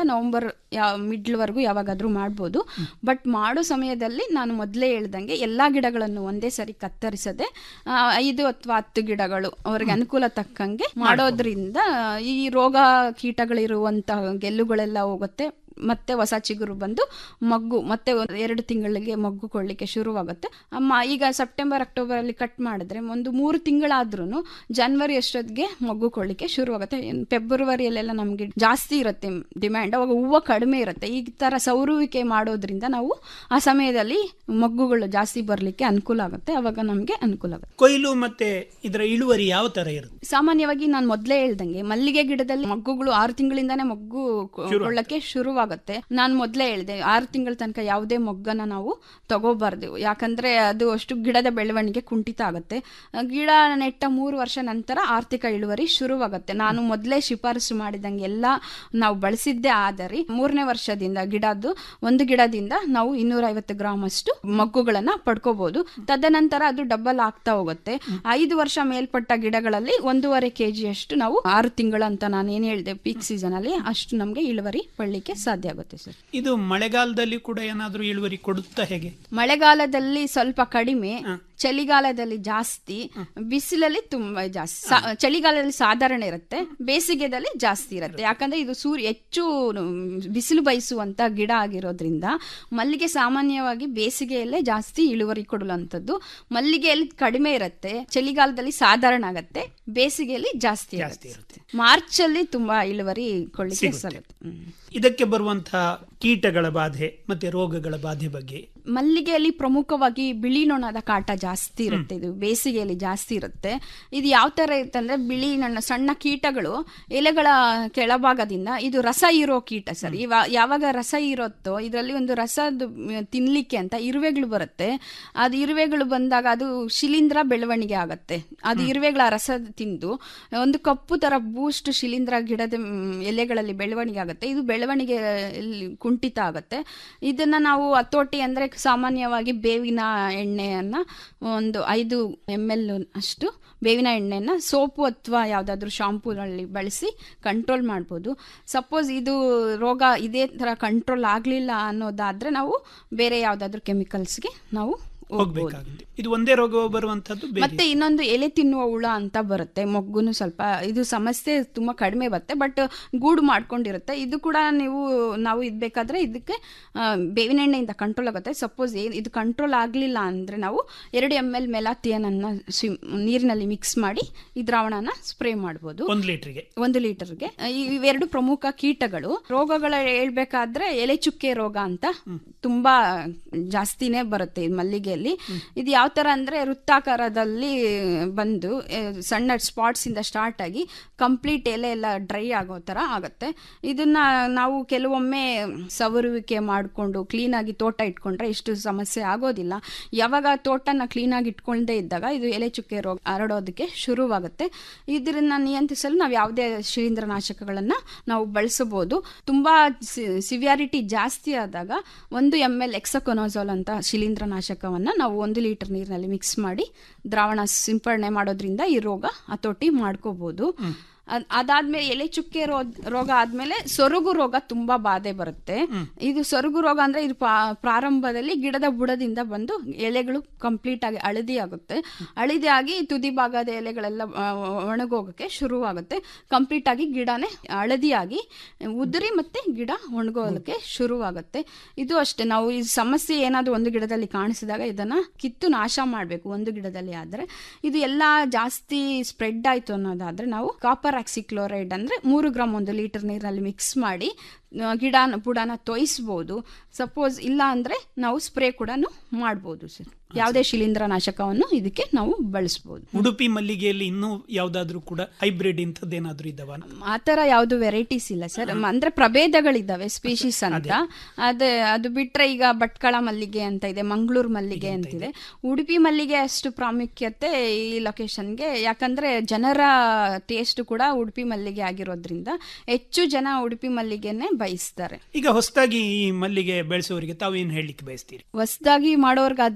ಅಕ್ಟೋಬರ್ ಮಿಡ್ಲ್ವರೆಗೂ ಯಾವಾಗಾದ್ರೂ ಮಾಡ್ಬೋದು ಬಟ್ ಮಾಡೋ ಸಮಯದಲ್ಲಿ ನಾನು ಮೊದಲೇ ಹೇಳ್ದಂಗೆ ಎಲ್ಲಾ ಗಿಡಗಳನ್ನು ಒಂದೇ ಸರಿ ಕತ್ತರಿಸದೆ ಆ, ಐದು ಅಥವಾ ಹತ್ತು ಗಿಡಗಳು ಅವ್ರಿಗೆ ಅನುಕೂಲ ತಕ್ಕಂಗೆ ಮಾಡೋದ್ರಿಂದ ಈ ರೋಗ ಕೀಟಗಳಿರುವಂತಹ ಗೆಲ್ಲುಗಳೆಲ್ಲ ಹೋಗುತ್ತೆ ಮತ್ತೆ ಹೊಸ ಚಿಗುರು ಬಂದು ಮಗ್ಗು ಮತ್ತೆ ಒಂದ್ ಎರಡು ತಿಂಗಳಿಗೆ ಮಗ್ಗು ಕೊಡ್ಲಿಕ್ಕೆ ಶುರುವಾಗುತ್ತೆ ಅಮ್ಮ ಈಗ ಸೆಪ್ಟೆಂಬರ್ ಅಕ್ಟೋಬರ್ ಅಲ್ಲಿ ಕಟ್ ಮಾಡಿದ್ರೆ ಒಂದು ಮೂರು ತಿಂಗಳಾದ್ರೂ ಜನವರಿ ಅಷ್ಟೊತ್ತಿಗೆ ಮಗ್ಗು ಕೊಡ್ಲಿಕ್ಕೆ ಶುರುವಾಗುತ್ತೆ ಇನ್ ಫೆಬ್ರವರಿಯಲ್ಲೆಲ್ಲ ನಮಗೆ ಜಾಸ್ತಿ ಇರುತ್ತೆ ಡಿಮ್ಯಾಂಡ್ ಅವಾಗ ಹೂವು ಕಡಿಮೆ ಇರುತ್ತೆ ಈ ತರ ಸೌರುವಿಕೆ ಮಾಡೋದ್ರಿಂದ ನಾವು ಆ ಸಮಯದಲ್ಲಿ ಮಗ್ಗುಗಳು ಜಾಸ್ತಿ ಬರ್ಲಿಕ್ಕೆ ಅನುಕೂಲ ಆಗುತ್ತೆ ಅವಾಗ ನಮಗೆ ಅನುಕೂಲ ಆಗುತ್ತೆ ಕೊಯ್ಲು ಮತ್ತೆ ಇದರ ಇಳುವರಿ ಯಾವ ತರ ಇರುತ್ತೆ ಸಾಮಾನ್ಯವಾಗಿ ನಾನು ಮೊದಲೇ ಹೇಳ್ದಂಗೆ ಮಲ್ಲಿಗೆ ಗಿಡದಲ್ಲಿ ಮಗ್ಗುಗಳು ಆರು ತಿಂಗಳಿಂದಾನೇ ಮಗ್ಗು ಕೊ- ಕೊಳ್ಳಕ್ಕೆ ಶುರುವಾಗುತ್ತೆ ನಾನು ಮೊದಲೇ ಹೇಳಿದೆ ಆರು ತಿಂಗಳ ತನಕ ಯಾವುದೇ ಮೊಗ್ಗನ್ನ ನಾವು ತಗೋಬಾರ್ದು ಯಾಕಂದ್ರೆ ಅದು ಅಷ್ಟು ಗಿಡದ ಬೆಳವಣಿಗೆ ಕುಂಠಿತ ಆಗುತ್ತೆ ಆ, ಗಿಡ ನೆಟ್ಟ ಮೂರು ವರ್ಷ ನಂತರ ಆರ್ಥಿಕ ಇಳುವರಿ ಶುರುವಾಗುತ್ತೆ ನಾನು ಮೊದಲೇ ಶಿಫಾರಸು ಮಾಡಿದಂಗೆ ಎಲ್ಲ ನಾವು ಬಳಸಿದ್ದೇ ಆದರಿ ಮೂರನೇ ವರ್ಷದಿಂದ ಗಿಡದ್ದು ಒಂದು ಗಿಡದಿಂದ ನಾವು ಇನ್ನೂರ ಐವತ್ತು ಗ್ರಾಮ್ ಅಷ್ಟು ಮಗ್ಗುಗಳನ್ನ ಪಡ್ಕೋಬಹುದು ತದನಂತರ ಅದು ಡಬಲ್ ಆಗ್ತಾ ಹೋಗುತ್ತೆ ಐದು ವರ್ಷ ಮೇಲ್ಪಟ್ಟ ಗಿಡಗಳಲ್ಲಿ ಒಂದೂವರೆ ಕೆಜಿ ಅಷ್ಟು ನಾವು ಆರು ತಿಂಗಳು ಅಂತ ನಾನು ಏನ್ ಹೇಳಿದೆ ಪೀಕ್ ಸೀಸನ್ ಅಲ್ಲಿ ಅಷ್ಟು ನಮಗೆ ಇಳುವರಿ ಪಡ್ಲಿಕ್ಕೆ ಸಾಧ್ಯ ಆಗುತ್ತೆ ಸರ್ ಇದು ಮಳೆಗಾಲದಲ್ಲಿ ಕೂಡ ಏನಾದ್ರೂ ಇಳುವರಿ ಕೊಡುತ್ತಾ ಹೇಗೆ ಮಳೆಗಾಲದಲ್ಲಿ ಸ್ವಲ್ಪ ಕಡಿಮೆ ಚಳಿಗಾಲದಲ್ಲಿ ಜಾಸ್ತಿ ಬಿಸಿಲಲ್ಲಿ ತುಂಬಾ ಜಾಸ್ತಿ ಸಾ- ಚಳಿಗಾಲದಲ್ಲಿ ಸಾಧಾರಣ ಇರುತ್ತೆ ಬೇಸಿಗೆದಲ್ಲಿ ಜಾಸ್ತಿ ಇರುತ್ತೆ ಯಾಕಂದ್ರೆ ಇದು ಸೂರ್ಯ ಹೆಚ್ಚು ಮ್, ಬಿಸಿಲು ಬಯಸುವಂತ ಗಿಡ ಆಗಿರೋದ್ರಿಂದ ಮಲ್ಲಿಗೆ ಸಾಮಾನ್ಯವಾಗಿ ಬೇಸಿಗೆಯಲ್ಲೇ ಜಾಸ್ತಿ ಇಳುವರಿ ಕೊಡುವಂಥದ್ದು ಮಲ್ಲಿಗೆಯಲ್ಲಿ ಕಡಿಮೆ ಇರುತ್ತೆ ಚಳಿಗಾಲದಲ್ಲಿ ಸಾಧಾರಣ ಆಗತ್ತೆ ಬೇಸಿಗೆಯಲ್ಲಿ ಜಾಸ್ತಿ ಇರುತ್ತೆ ಮಾರ್ಚ್ ಅಲ್ಲಿ ತುಂಬಾ ಇಳುವರಿ ಕೊಳ್ಳಿಕ್ಕೆ ಸಾಗುತ್ತೆ ಹ್ಮ್. ಇದಕ್ಕೆ ಬರುವಂತಹ ಕೀಟಗಳ ಬಾಧೆ ಮತ್ತೆ ರೋಗಗಳ ಬಾಧೆ ಬಗ್ಗೆ ಮಲ್ಲಿಗೆಯಲ್ಲಿ ಪ್ರಮುಖವಾಗಿ ಬಿಳಿ ನೊಣದ ಕಾಟ ಜಾಸ್ತಿ ಇರುತ್ತೆ ಇದು ಬೇಸಿಗೆಯಲ್ಲಿ ಜಾಸ್ತಿ ಇರುತ್ತೆ ಇದು ಯಾವ ತರ ಇರುತ್ತೆ ಅಂದ್ರೆ ಬಿಳಿ ನೊಣ ಸಣ್ಣ ಕೀಟಗಳು ಎಲೆಗಳ ಕೆಳಭಾಗದಿಂದ ಇದು ರಸ ಇರೋ ಕೀಟ ಸರ್ ಇವ ಯಾವಾಗ ರಸ ಇರುತ್ತೋ ಇದರಲ್ಲಿ ಒಂದು ರಸದ ಮ್, ತಿನ್ಲಿಕ್ಕೆ ಅಂತ ಇರುವೆಗಳು ಬರುತ್ತೆ ಅದು ಇರುವೆಗಳು ಬಂದಾಗ ಅದು ಶಿಲೀಂಧ್ರ ಬೆಳವಣಿಗೆ ಆಗತ್ತೆ ಅದು ಇರುವೆಗಳ ರಸ ತಿಂದು ಒಂದು ಕಪ್ಪು ತರ ಬೂಸ್ಟ್ ಶಿಲೀಂಧ್ರ ಗಿಡದ ಮ್, ಎಲೆಗಳಲ್ಲಿ ಬೆಳವಣಿಗೆ ಆಗುತ್ತೆ ಇದು ಬೆಳವಣಿಗೆ ಇಲ್ಲಿ ಕುಂಠಿತ ಆಗುತ್ತೆ ಇದನ್ನ ನಾವು ಹತೋಟಿ ಅಂದ್ರೆ ಸಾಮಾನ್ಯವಾಗಿ ಬೇವಿನ ಎಣ್ಣೆಯನ್ನ ಒಂದು ಐದು ಎಮ್ ಎಲ್ ಅಷ್ಟು ಬೇವಿನ ಎಣ್ಣೆನ ಸೋಪು ಅಥವಾ ಯಾವುದಾದ್ರೂ ಶಾಂಪೂನಲ್ಲಿ ಬಳಸಿ ಕಂಟ್ರೋಲ್ ಮಾಡ್ಬೋದು ಸಪೋಸ್ ಇದು ರೋಗ ಇದೇ ಥರ ಕಂಟ್ರೋಲ್ ಆಗಲಿಲ್ಲ ಅನ್ನೋದಾದ್ರೆ ನಾವು ಬೇರೆ ಯಾವುದಾದ್ರೂ ಕೆಮಿಕಲ್ಸ್ಗೆ ನಾವು ಹೋಗ್ಬೋದು ಹೋಗ್ಬೇಕಾಗುತ್ತೆ ಇದು ಒಂದೇ ರೋಗ ಬರುವಂತದ್ದು ಬೇರೆ ಮತ್ತೆ ಇನ್ನೊಂದು ಎಲೆ ತಿನ್ನುವ ಹುಳ ಅಂತ ಬರುತ್ತೆ ಮೊಗ್ಗುನು ಸ್ವಲ್ಪ ಇದು ಸಮಸ್ಯೆ ತುಂಬಾ ಕಡಿಮೆ ಬರುತ್ತೆ ಬಟ್ ಗೂಡು ಮಾಡ್ಕೊಂಡಿರುತ್ತೆ ಇದು ಕೂಡ ನೀವು ನಾವು ಇದ್ಬೇಕಾದ್ರೆ ಇದಕ್ಕೆ ಆ, ಬೇವಿನ ಎಣ್ಣೆಯಿಂದ ಕಂಟ್ರೋಲ್ ಆಗುತ್ತೆ ಸಪೋಸ್ ಏನ್ ಇದು ಕಂಟ್ರೋಲ್ ಆಗಲಿಲ್ಲ ಅಂದ್ರೆ ನಾವು ಎರಡು ಎಮ್ ಎಲ್ ಮೆಲಾತಿಯನನ್ನ ಸ್ವಿಮ್ ನೀರಿನಲ್ಲಿ ಮಿಕ್ಸ್ ಮಾಡಿ ಈ ದ್ರಾವಣನ ಸ್ಪ್ರೇ ಮಾಡ್ಬೋದು ಒಂದು ಲೀಟರ್ಗೆ ಒಂದು ಲೀಟರ್ಗೆ ಈ- ಇವೆರಡು ಪ್ರಮುಖ ಕೀಟಗಳು ರೋಗಗಳ ಹೇಳ್ಬೇಕಾದ್ರೆ ಎಲೆ ಚುಕ್ಕೆ ರೋಗ ಅಂತ ತುಂಬಾ ಜಾಸ್ತಿನೇ ಬರುತ್ತೆ ಈ ಮಲ್ಲಿಗೆಯಲ್ಲಿ ಇದು ಯಾವ ತರ ಅಂದ್ರೆ ವೃತ್ತಾಕಾರದಲ್ಲಿ ಬಂದು ಆ, ಸಣ್ಣ ಸ್ಪಾಟ್ಸ್ ಇಂದ ಸ್ಟಾರ್ಟ್ ಆಗಿ ಕಂಪ್ಲೀಟ್ ಎಲೆ ಎಲ್ಲ ಡ್ರೈ ಆಗೋ ತರ ಆಗುತ್ತೆ ಇದನ್ನ ನಾವು ಕೆಲವೊಮ್ಮೆ ಸವರುವಿಕೆ ಮಾಡಿಕೊಂಡು ಕ್ಲೀನ್ ಆಗಿ ತೋಟ ಇಟ್ಕೊಂಡ್ರೆ ಇಷ್ಟು ಸಮಸ್ಯೆ ಆಗೋದಿಲ್ಲ ಯಾವಾಗ ತೋಟನ ಕ್ಲೀನ್ ಆಗಿ ಇಟ್ಕೊಳ್ಳದೆ ಇದ್ದಾಗ ಇದು ಎಲೆ ಚುಕ್ಕೆ ರೋಗ ಹರಡೋದಕ್ಕೆ ಶುರುವಾಗುತ್ತೆ ಇದನ್ನ ನಿಯಂತ್ರಿಸಲು ನಾವು ಯಾವುದೇ ಶಿಲೀಂಧ್ರನಾಶಕಗಳನ್ನ ನಾವು ಬಳಸಬಹುದು ತುಂಬಾ ಸಿವಿಯಾರಿಟಿ ಜಾಸ್ತಿ ಆದಾಗ ಒಂದು ಎಮ್ ಎಲ್ ಎಕ್ಸಕೊನೋಜೋಲ್ ಅಂತ ಶಿಲೀಂಧ್ರನಾಶಕವನ್ನ ನಾವು ಒಂದು ಲೀಟರ್ ನೀರಿನಲ್ಲಿ ಮಿಕ್ಸ್ ಮಾಡಿ ದ್ರಾವಣ ಸಿಂಪಡಣೆ ಮಾಡೋದ್ರಿಂದ ಈ ರೋಗ ಹತೋಟಿ ಮಾಡ್ಕೋಬಹುದು ಅದ್- ಅದಾದ್ಮೇಲೆ ಎಲೆ ಚುಕ್ಕೆ ರೋ- ರೋಗ ಆದ್ಮೇಲೆ ಸೊರಗು ರೋಗ ತುಂಬಾ ಬಾಧೆ ಬರುತ್ತೆ ಇದು ಸೊರಗು ರೋಗ ಅಂದ್ರೆ ಇದು ಪಾ- ಪ್ರಾರಂಭದಲ್ಲಿ ಗಿಡದ ಬುಡದಿಂದ ಬಂದು ಎಲೆಗಳು ಕಂಪ್ಲೀಟ್ ಆಗಿ ಹಳದಿ ಆಗುತ್ತೆ ಹಳದಿ ಆಗಿ ತುದಿ ಭಾಗದ ಎಲೆಗಳೆಲ್ಲ ಆ, ಒಣಗೋಗಕ್ಕೆ ಶುರುವಾಗುತ್ತೆ ಕಂಪ್ಲೀಟ್ ಆಗಿ ಗಿಡನೇ ಹಳದಿಯಾಗಿ ಉದುರಿ ಮತ್ತೆ ಗಿಡ ಒಣಗೋಗಕ್ಕೆ ಶುರುವಾಗುತ್ತೆ ಇದು ಅಷ್ಟೇ ನಾವು ಈ ಸಮಸ್ಯೆ ಏನಾದರೂ ಒಂದು ಗಿಡದಲ್ಲಿ ಕಾಣಿಸಿದಾಗ ಇದನ್ನ ಕಿತ್ತು ನಾಶ ಮಾಡಬೇಕು ಒಂದು ಗಿಡದಲ್ಲಿ ಆದ್ರೆ ಇದು ಎಲ್ಲ ಜಾಸ್ತಿ ಸ್ಪ್ರೆಡ್ ಆಯ್ತು ಅನ್ನೋದಾದ್ರೆ ನಾವು ಕಾಪರ್ ಆಕ್ಸಿಕ್ಲೋರೈಡ್ ಅಂದ್ರೆ ಮೂರು ಗ್ರಾಮ್ ಒಂದು ಲೀಟರ್ ನೀರಿನಲ್ಲಿ ಮಿಕ್ಸ್ ಮಾಡಿ ಆ, ಗಿಡನ ಬುಡನ ತೊಯಿಸ್ಬೋದು ಸಪೋಸ್ ಇಲ್ಲ ಅಂದ್ರೆ ನಾವು ಸ್ಪ್ರೇ ಕೂಡ ಮಾಡ್ಬೋದು ಸರ್ ಯಾವುದೇ ಶಿಲೀಂಧ್ರನಾಶಕವನ್ನು ಇದಕ್ಕೆ ನಾವು ಬಳಸ್ಬೋದು ಉಡುಪಿ ಮಲ್ಲಿಗೆಯಲ್ಲಿ ಇನ್ನೂ ಯಾವ್ದಾದ್ರು ಕೂಡ ಹೈಬ್ರಿಡ್ ಇಂಥದ್ದೇನಾದ್ರೂ ಇದ್ದಾವ ಆ ಥರ ಯಾವುದು ವೆರೈಟೀಸ್ ಇಲ್ಲ ಸರ್ ಅಂದ್ರೆ ಪ್ರಭೇದಗಳಿದ್ದಾವೆ ಸ್ಪೀಶೀಸ್ ಅಂತ ಅದೇ ಅದು ಬಿಟ್ರೆ ಈಗ ಭಟ್ಕಳ ಮಲ್ಲಿಗೆ ಅಂತ ಇದೆ ಮಂಗಳೂರು ಮಲ್ಲಿಗೆ ಅಂತಿದೆ ಉಡುಪಿ ಮಲ್ಲಿಗೆ ಅಷ್ಟು ಪ್ರಾಮುಖ್ಯತೆ ಈ ಲೊಕೇಶನ್ಗೆ ಯಾಕಂದ್ರೆ ಜನರ ಟೇಸ್ಟ್ ಕೂಡ ಉಡುಪಿ ಮಲ್ಲಿಗೆ ಆಗಿರೋದ್ರಿಂದ ಹೆಚ್ಚು ಜನ ಉಡುಪಿ ಮಲ್ಲಿಗೆನೆ ಬಯಸ್ತಾರೆ ಈಗ ಹೊಸದಾಗಿ ಈ ಮಲ್ಲಿಗೆ ಬೆಳೆಸೋರಿಗೆ ತಾವು ಏನ್ ಹೇಳಲಿಕ್ಕೆ ಬಯಸ್ತೀರಿ ಹೊಸದಾಗಿ ಮಾಡೋರ್ಗಾದ್ರೆ ಇದು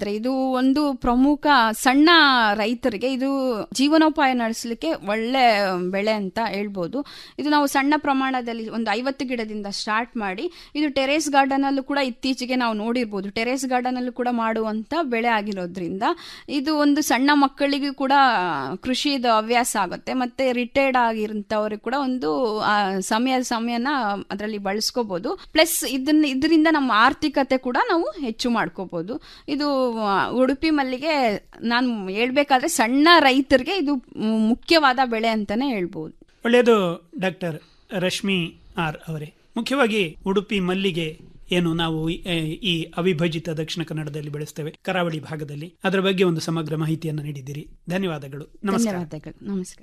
ಒಂದು ಪ್ರಮುಖ ಸಣ್ಣ ರೈತರಿಗೆ ಇದು ಜೀವನೋಪಾಯ ನಡೆಸಲಿಕ್ಕೆ ಒಳ್ಳೆ ಬೆಳೆ ಅಂತ ಹೇಳ್ಬೋದು ಇದು ನಾವು ಸಣ್ಣ ಪ್ರಮಾಣದಲ್ಲಿ ಒಂದು ಐವತ್ತು ಗಿಡದಿಂದ ಸ್ಟಾರ್ಟ್ ಮಾಡಿ ಇದು ಟೆರೇಸ್ ಗಾರ್ಡನ್ ಅಲ್ಲೂ ಕೂಡ ಇತ್ತೀಚೆಗೆ ನಾವು ನೋಡಿರ್ಬೋದು ಟೆರೇಸ್ ಗಾರ್ಡನ್ ಅಲ್ಲೂ ಕೂಡ ಮಾಡುವಂತ ಬೆಳೆ ಆಗಿರೋದ್ರಿಂದ ಇದು ಒಂದು ಸಣ್ಣ ಮಕ್ಕಳಿಗೂ ಕೂಡ ಕೃಷಿದು ಹವ್ಯಾಸ ಆಗುತ್ತೆ ಮತ್ತೆ ರಿಟೈರ್ಡ್ ಆಗಿರೋಂಥವ್ರಿಗೆ ಕೂಡ ಒಂದು ಆ, ಸಮಯ ಸಮಯನ ಅದರಲ್ಲಿ ಬಳಸ್ಕೋಬಹುದು ಪ್ಲಸ್ ಇದನ್ನ ಇದರಿಂದ ನಮ್ಮ ಆರ್ಥಿಕತೆ ಕೂಡ ನಾವು ಹೆಚ್ಚು ಮಾಡ್ಕೋಬಹುದು ಇದು ಆ, ಉಡುಪಿ ಮಲ್ಲಿಗೆ ನಾನು ಹೇಳ್ಬೇಕಾದ್ರೆ ಸಣ್ಣ ರೈತರಿಗೆ ಇದು ಮ್, ಮುಖ್ಯವಾದ ಬೆಳೆ ಅಂತಾನೆ ಹೇಳ್ಬೋದು ಒಳ್ಳೆಯದು ಡಾಕ್ಟರ್ ರಶ್ಮಿ ಆರ್ ಅವರೇ ಮುಖ್ಯವಾಗಿ ಉಡುಪಿ ಮಲ್ಲಿಗೆ ಏನು ನಾವು ಈ- ಈ ಅವಿಭಜಿತ ದಕ್ಷಿಣ ಕನ್ನಡದಲ್ಲಿ ಬೆಳೆಸ್ತೇವೆ ಕರಾವಳಿ ಭಾಗದಲ್ಲಿ ಅದರ ಬಗ್ಗೆ ಒಂದು ಸಮಗ್ರ ಮಾಹಿತಿಯನ್ನು ನೀಡಿದ್ದೀರಿ ಧನ್ಯವಾದಗಳು ನಮಸ್ಕಾರ ಧನ್ಯವಾದಗಳು ನಮಸ್ಕಾರ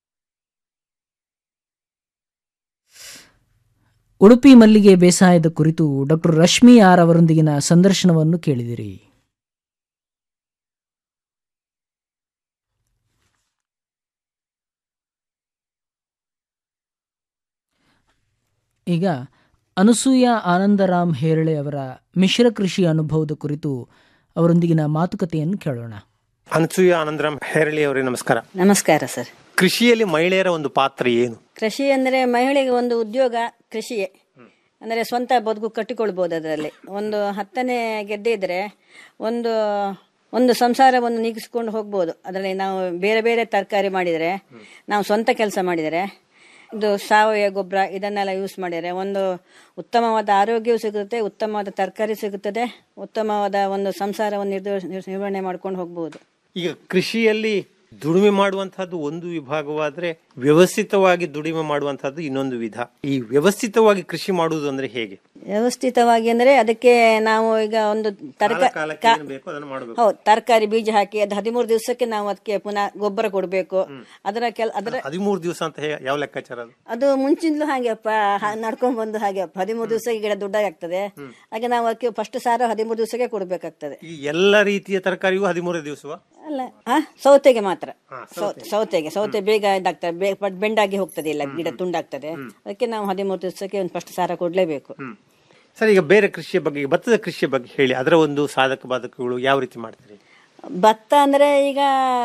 ಉಡುಪಿ ಮಲ್ಲಿಗೆ ಬೇಸಾಯದ ಕುರಿತು ಡಾಕ್ಟರ್ ರಶ್ಮಿ ಆರ್ ಅವರೊಂದಿಗಿನ ಸಂದರ್ಶನವನ್ನು ಕೇಳಿದಿರಿ ಈಗ ಅನಸೂಯ ಆನಂದರಾಮ್ ಹೇರಳೆ ಅವರ ಮಿಶ್ರ ಕೃಷಿ ಅನುಭವದ ಕುರಿತು ಅವರೊಂದಿಗಿನ ಮಾತುಕತೆಯನ್ನು ಕೇಳೋಣ ಅನಸೂಯ ಆನಂದರಾಮ್ ಹೇರಳಿ ಅವರೇ ನಮಸ್ಕಾರ ನಮಸ್ಕಾರ ಸರ್ ಕೃಷಿಯಲ್ಲಿ ಮಹಿಳೆಯರ ಒಂದು ಪಾತ್ರ ಏನು ಕೃಷಿ ಅಂದರೆ ಮಹಿಳೆಗೆ ಒಂದು ಉದ್ಯೋಗ ಕೃಷಿಯೇ ಅಂದರೆ ಸ್ವಂತ ಬದುಕು ಕಟ್ಟಿಕೊಳ್ಬೋದು ಅದರಲ್ಲಿ ಒಂದು ಹತ್ತನೇ ಗೆದ್ದೆ ಇದ್ರೆ ಒಂದು ಒಂದು ಸಂಸಾರವನ್ನು ನೀಗಿಸ್ಕೊಂಡು ಹೋಗ್ಬೋದು ಅದರಲ್ಲಿ ನಾವು ಬೇರೆ ಬೇರೆ ತರಕಾರಿ ಮಾಡಿದರೆ ನಾವು ಸ್ವಂತ ಕೆಲಸ ಮಾಡಿದರೆ ಇದು ಸಾವಯವ ಗೊಬ್ಬರ ಇದನ್ನೆಲ್ಲ ಯೂಸ್ ಮಾಡಿದರೆ ಒಂದು ಉತ್ತಮವಾದ ಆರೋಗ್ಯವೂ ಸಿಗುತ್ತೆ ಉತ್ತಮವಾದ ತರಕಾರಿ ಸಿಗುತ್ತದೆ ಉತ್ತಮವಾದ ಒಂದು ಸಂಸಾರವನ್ನು ನಿರ್ದ- ನಿರ್ವಹಣೆ ಮಾಡ್ಕೊಂಡು ಹೋಗ್ಬೋದು ಈಗ ಕೃಷಿಯಲ್ಲಿ ದುಡಿಮೆ ಮಾಡುವಂತಹದ್ದು ಒಂದು ವಿಭಾಗವಾದ್ರೆ ವ್ಯವಸ್ಥಿತವಾಗಿ ದುಡಿಮೆ ಮಾಡುವಂತಹದ್ದು ಇನ್ನೊಂದು ವಿಧ ಈ ವ್ಯವಸ್ಥಿತವಾಗಿ ಕೃಷಿ ಮಾಡುವುದು ಅಂದ್ರೆ ಹೇಗೆ ವ್ಯವಸ್ಥಿತವಾಗಿ ಅಂದ್ರೆ ಅದಕ್ಕೆ ನಾವು ಈಗ ಒಂದು ತರಕಾರಿ ಕಾಲಕ್ಕೆ ಏನು ಬೇಕೋ ಅದನ್ನು ಮಾಡಬೇಕು ಹೌದು ತರಕಾರಿ ಬೀಜ ಹಾಕಿ ಅದು ಹದಿಮೂರು ದಿವಸಕ್ಕೆ ನಾವು ಅದಕ್ಕೆ ಪುನಃ ಗೊಬ್ಬರ ಕೊಡಬೇಕು ಅದರ ಕೆಲ ಅದರ ಹದಿಮೂರು ದಿವಸ ಅಂತ ಹೇ- ಯಾವ ಲೆಕ್ಕಾಚಾರ ಅದು ಅದು ಮುಂಚಿಂದಲೂ ಹಾಗೆ ಅಪ್ಪ ಹ- ನಡ್ಕೊಂಡ್ ಬಂದು ಹಾಗೆ ಅಪ್ಪ ಹದಿಮೂರು ದಿವಸ ಗಿಡ ದೊಡ್ಡಾಗ್ತದೆ ಹಾಗೆ ನಾವು ಅದಕ್ಕೆ ಫಸ್ಟ್ ಸಾರ ಹದಿಮೂರು ದಿವಸಕ್ಕೆ ಕೊಡ್ಬೇಕಾಗ್ತದೆ ಈ ಎಲ್ಲ ರೀತಿಯ ತರಕಾರಿಯೂ ಹದಿಮೂರು ದಿವಸವ ಅಲ್ಲ ಆ ಸೌತೆಗೆ ಮಾತ್ರ ಸೌ- ಸೌತೆಗೆ ಸೌತೆ ಬೇಗ ಇದಾಗ್ತದೆ ಬೇ- ಬಟ್ ಬೆಂಡಾಗಿ ಹೋಗ್ತದೆ ಇಲ್ಲ ಗಿಡ ತುಂಡಾಗ್ತದೆ ಅದಕ್ಕೆ ನಾವು ಹದಿಮೂರು ದಿವಸಕ್ಕೆ ಒಂದು ಫಸ್ಟ್ ಸಾರ ಕೊಡ್ಲೇಬೇಕು ಸರ್ ಈಗ ಬೇರೆ ಕೃಷಿಯ ಬಗ್ಗೆ ಭತ್ತದ ಕೃಷಿಯ ಬಗ್ಗೆ ಹೇಳಿ ಅದರ ಒಂದು ಸಾಧಕ ಬಾಧಕಗಳು ಯಾವ ರೀತಿ ಮಾಡ್ತೀರಿ ಭತ್ತ ಅಂದ್ರೆ ಈಗ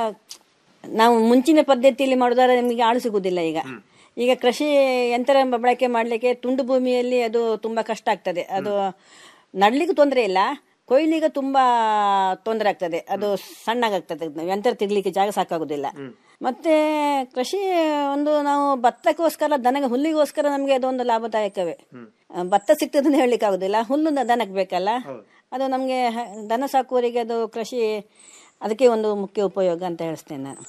ನಾವು ಮುಂಚಿನ ಪದ್ಧತಿಯಲ್ಲಿ ಮಾಡೋದಾದ್ರೆ ನಿಮಗೆ ಆಳು ಸಿಗುದಿಲ್ಲ ಈಗ ಈಗ ಕೃಷಿ ಯಂತ್ರ ಬಳಕೆ ಮಾಡಲಿಕ್ಕೆ ತುಂಡು ಭೂಮಿಯಲ್ಲಿ ಅದು ತುಂಬಾ ಕಷ್ಟ ಆಗ್ತದೆ ಅದು ನಡ್ಲಿಕ್ಕೂ ತೊಂದರೆ ಇಲ್ಲ ಕೊಯ್ಲಿಗೆ ತುಂಬಾ ತೊಂದರೆ ಆಗ್ತದೆ ಅದು ಸಣ್ಣಗಾಗ್ತದೆ ಯಂತ್ರ ತಿರ್ಲಿಕ್ಕೆ ಜಾಗ ಸಾಕಾಗುದಿಲ್ಲ ಮತ್ತೆ ಕೃಷಿ ಒಂದು ನಾವು ಭತ್ತಕ್ಕೋಸ್ಕರ ದನಗೆ ಹುಲ್ಲಿಗೋಸ್ಕರ ನಮಗೆ ಅದೊಂದು ಲಾಭದಾಯಕವೇ ಆ, ಭತ್ತ ಸಿಗ್ತದೆ ಅಂತ ಹೇಳಲಿಕ್ಕೆ ಆಗುದಿಲ್ಲ ಹುಲ್ಲು ದನಕ್ಕೆ ಬೇಕಲ್ಲ ಅದು ನಮಗೆ ದನ ಸಾಕುವವರಿಗೆ ಅದು ಕೃಷಿ ಅದಕ್ಕೆ ಒಂದು ಮುಖ್ಯ ಉಪಯೋಗ ಅಂತ ಹೇಳಿಸ್ತೇನೆ ನಾನು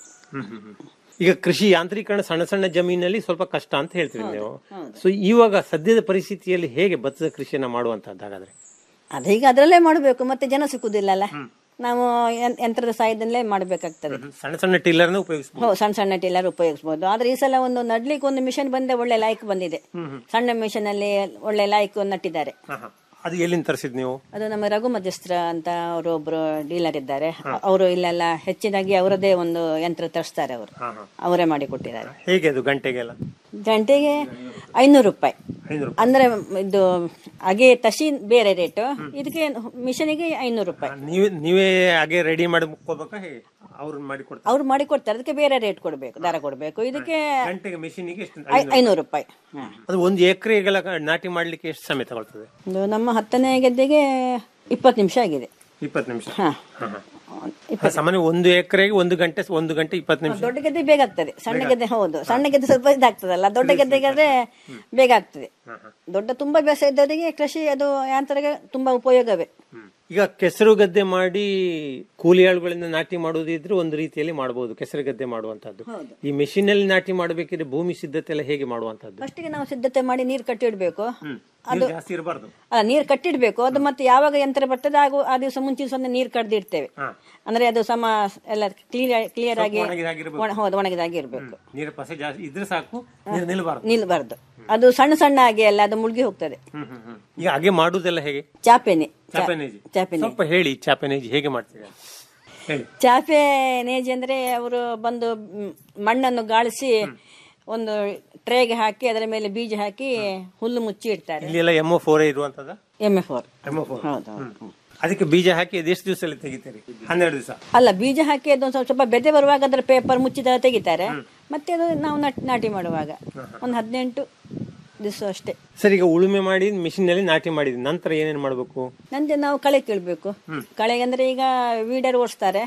ಈಗ ಕೃಷಿ ಯಾಂತ್ರೀಕರಣ ಸಣ್ಣ ಸಣ್ಣ ಜಮೀನಲ್ಲಿ ಸ್ವಲ್ಪ ಕಷ್ಟ ಅಂತ ಹೇಳ್ತೀರಿ ನೀವು ಸೊ ಇವಾಗ ಸದ್ಯದ ಪರಿಸ್ಥಿತಿಯಲ್ಲಿ ಹೇಗೆ ಭತ್ತದ ಕೃಷಿಯನ್ನ ಮಾಡುವಂತದ್ದು ಹಾಗಾದ್ರೆ ಅದೀಗ ಅದರಲ್ಲೇ ಮಾಡಬೇಕು ಮತ್ತೆ ಜನ ಸಿಕ್ಕುದಿಲ್ಲಲ್ಲ ನಾವು ಯಂ- ಯಂತ್ರದ ಸಹಾಯದಲ್ಲೇ ಮಾಡಬೇಕಾಗ್ತದೆ ಸಣ್ಣ ಸಣ್ಣ ಟಿಲ್ಲರ್ನ ಉಪಯೋಗಿಸಬಹುದು ಹೋ ಸಣ್ಣ ಸಣ್ಣ ಟೀಲರ್ ಉಪಯೋಗಿಸಬಹುದು ಆದ್ರೆ ಈ ಸಲ ಒಂದು ನಡ್ಲಿಕ್ಕೆ ಒಂದು ಮಿಷನ್ ಬಂದೆ ಒಳ್ಳೆ ಲಾಯ್ಕ್ ಬಂದಿದೆ ಸಣ್ಣ ಮಿಷನ್ ಅಲ್ಲಿ ಒಳ್ಳೆ ಲಾಯ್ಕ್ ನಟ್ಟಿದ್ದಾರೆ ಅದು ಎಲ್ಲಿಂದ ತರಿಸಿದ್ ನೀವು ಅದು ನಮ್ಮ ರಘು ಮಧ್ಯಸ್ತ್ರ ಅಂತ ಅವರು ಒಬ್ರು ಡೀಲರ್ ಇದ್ದಾರೆ ಅವರು ಇಲ್ಲೆಲ್ಲ ಹೆಚ್ಚಿನಾಗಿ ಅವರದೇ ಒಂದು ಯಂತ್ರ ತರಿಸ್ತಾರೆ ಅವರು ಅವರೇ ಮಾಡಿ ಕೊಟ್ಟಿದ್ದಾರೆ ಹೇಗೆ ಅದು ಗಂಟೆಗೆಲ್ಲ ಗಂಟೆಗೆ ಐನೂರು ರೂಪಾಯಿ ಐನೂರು ಅಂದ್ರೆ ಇದು ಹಾಗೆ ತಸಿ ಬೇರೆ ರೇಟು ಇದಕ್ಕೆ ಮಿಷನಿಗೆ ಐನೂರು ರೂಪಾಯಿ ನೀವೇ ನೀವೇ ಹಾಗೆ ರೆಡಿ ಮಾಡಿ ಮುಕ್ಕೋಬೇಕಾ ಹೇಗೆ ಅವ್ರು ಮಾಡಿ ಕೊಡ್ತಾರೆ ಅವ್ರು ಮಾಡಿ ಕೊಡ್ತಾರೆ ಅದಕ್ಕೆ ಬೇರೆ ರೇಟ್ ಕೊಡಬೇಕು ದರ ಕೊಡಬೇಕು ಇದಕ್ಕೆ ಗಂಟೆಗೆ ಮಿಷಿನಿಗೆ ಎಷ್ಟು ಐ- ಐನೂರು ರೂಪಾಯಿ ಹ್ಮ್. ಅದು ಒಂದು ಎಕರೆಗೆಲ್ಲ ನಾಟಿ ಮಾಡ್ಲಿಕ್ಕೆ ಎಷ್ಟು ಸಮಯ ತಗೊಳ್ತದೆ ಇದು ನಮ್ಮ ಹತ್ತನೇ ಗೆದ್ದೆಗೆ ಇಪ್ಪತ್ತು ನಿಮಿಷ ಆಗಿದೆ ಇಪ್ಪತ್ತು ನಿಮಿಷ ಹಾ. ಹಾ, ಸಾಮಾನ್ಯ ಒಂದು ಎಕರೆಗೆ ಒಂದು ಗಂಟೆ ಒಂದು ಗಂಟೆ ಇಪ್ಪತ್ತು ನಿಮಿಷ ದೊಡ್ಡ ಗೆದ್ದೆ ಬೇಗ ಆಗ್ತದೆ ಸಣ್ಣ ಗೆದ್ದೆ ಹೌದು ಸಣ್ಣ ಗೆದ್ದೆ ಸ್ವಲ್ಪ ಇದಾಗ್ತದಲ್ಲ ದೊಡ್ಡ ಗೆದ್ದೆಗಾದ್ರೆ ಬೇಗ ಆಗ್ತದೆ ದೊಡ್ಡ ತುಂಬಾ ಬೇಸ ಇದ್ದವರಿಗೆ ಕೃಷಿ ಅದು ಯಾಂತ್ರಿಗೆ ತುಂಬಾ ಉಪಯೋಗವೇ ಈಗ ಕೆಸರು ಗದ್ದೆ ಮಾಡಿ ಕೂಲಿ ಆಳುಗಳಿಂದ ನಾಟಿ ಮಾಡುವುದಿದ್ರೆ ಒಂದು ರೀತಿಯಲ್ಲಿ ಮಾಡಬಹುದು ಕೆಸರು ಗದ್ದೆ ಮಾಡುವಂತದ್ದು ಈ ಮೆಷಿನ್ ಅಲ್ಲಿ ನಾಟಿ ಮಾಡಬೇಕಿದ್ರೆ ಭೂಮಿ ಸಿದ್ಧತೆ ಎಲ್ಲ ಹೇಗೆ ಮಾಡುವಂತದ್ದು ಫಸ್ಟಿಗೆ ನಾವು ಸಿದ್ಧತೆ ಮಾಡಿ ನೀರು ಕಟ್ಟಿಡ್ಬೇಕು ನೀರು ಜಾಸ್ತಿ ಇರಬಾರ್ದು ಅಲ್ಲ ನೀರು ಕಟ್ಟಿಡ್ಬೇಕು ಅದು ಮತ್ತೆ ಯಾವಾಗ ಯಂತ್ರ ಬರ್ತದೆ ಆಗ ಆ ದಿವಸ ಮುಂಚಿನ ಸೊನ್ನೆ ನೀರು ಕಡ್ದಿಡ್ತೇವೆ ಅಂದ್ರೆ ಅದು ಸಮ ಎಲ್ಲ ಕ್ಲಿಯರ್ ಕ್ಲಿಯರ್ ಆಗಿ ಒಣಗಿದಾಗಿರ್ಬೇಕು. ಒಣ- ಹೌದು ಒಣಗಿದಾಗಿ ಇರ್ಬೇಕು ನೀರು ಪಸೆ ಜಾಸ್ತಿ ಇದ್ರೆ ಸಾಕು ನೀರು ನಿಲ್ಬಾರ್ದು ನಿಲ್ಬಾರ್ದು ಅದು ಸಣ್ಣ ಸಣ್ಣ ಆಗಿ ಅಲ್ಲ ಅದು ಮುಳುಗಿ ಹೋಗ್ತದೆ ಈಗ ಹಾಗೆ ಮಾಡುವುದೆಲ್ಲ ಹೇಗೆ ಚಾಪೆನೆ ಚಾ- ಚಾಪೆನೇಜಿ ಚಾಪೆನೆ ಸ್ವಲ್ಪ ಹೇಳಿ ಚಾಪೆನೇಜಿ ಹೇಗೆ ಮಾಡ್ತೀರಿ ಅಂತ. ಹೇಳಿ ಚಾಪೆ ನೇಜಿ ಅಂದ್ರೆ ಅವರು ಬಂದು ಮ್, ಮಣ್ಣನ್ನು ಗಾಳಿಸಿ ಒಂದು ಟ್ರೇಗೆ ಹಾಕಿ ಅದರ ಮೇಲೆ ಬೀಜ ಹಾಕಿ ಹುಲ್ಲು ಮುಚ್ಚಿ ಇಡ್ತಾರೆ ಇಲ್ಲಿ ಎಲ್ಲ ಎಮ್ ಫೋರ್ ಇರುವಂತದ M A four M four ಹೌದು ಹೌದು. ಅದಕ್ಕೆ ಬೀಜ ಹಾಕಿ ಅದು ಎಷ್ಟು ದಿವಸದಲ್ಲಿ ತೆಗಿತೀರಿ ಹನ್ನೆರಡು ದಿವಸ ಅಲ್ಲ ಬೀಜ ಹಾಕಿ ಅದೊಂದು ಸ್ವಲ್ಪ ಸ್ವಲ್ಪ ಬೆದೆ ಬರುವಾಗ ಅದರ ಪೇಪರ್ ಮುಚ್ಚಿದ ತೆಗಿತಾರೆ ಮತ್ತೆ ಅದು ನಾವು ನಟ್- ನಾಟಿ ಮಾಡುವಾಗ ಒಂದು ಹದಿನೆಂಟು ದಿವಸ ಅಷ್ಟೇ ಸರ್ ಈಗ ಉಳುಮೆ ಮಾಡಿ ಮಿಷಿನ್ ನಲ್ಲಿ ನಾಟಿ ಮಾಡಿದ್ರಿ ನಂತರ ಏನೇನ್ ಮಾಡ್ಬೇಕು ನಂತರ ನಾವು ಕಳೆ ಕೀಳ್ಬೇಕು ಕಳೆಗೆ ಅಂದ್ರೆ ಈಗ ವೀಡರ್ ಓಡಿಸ್ತಾರೆ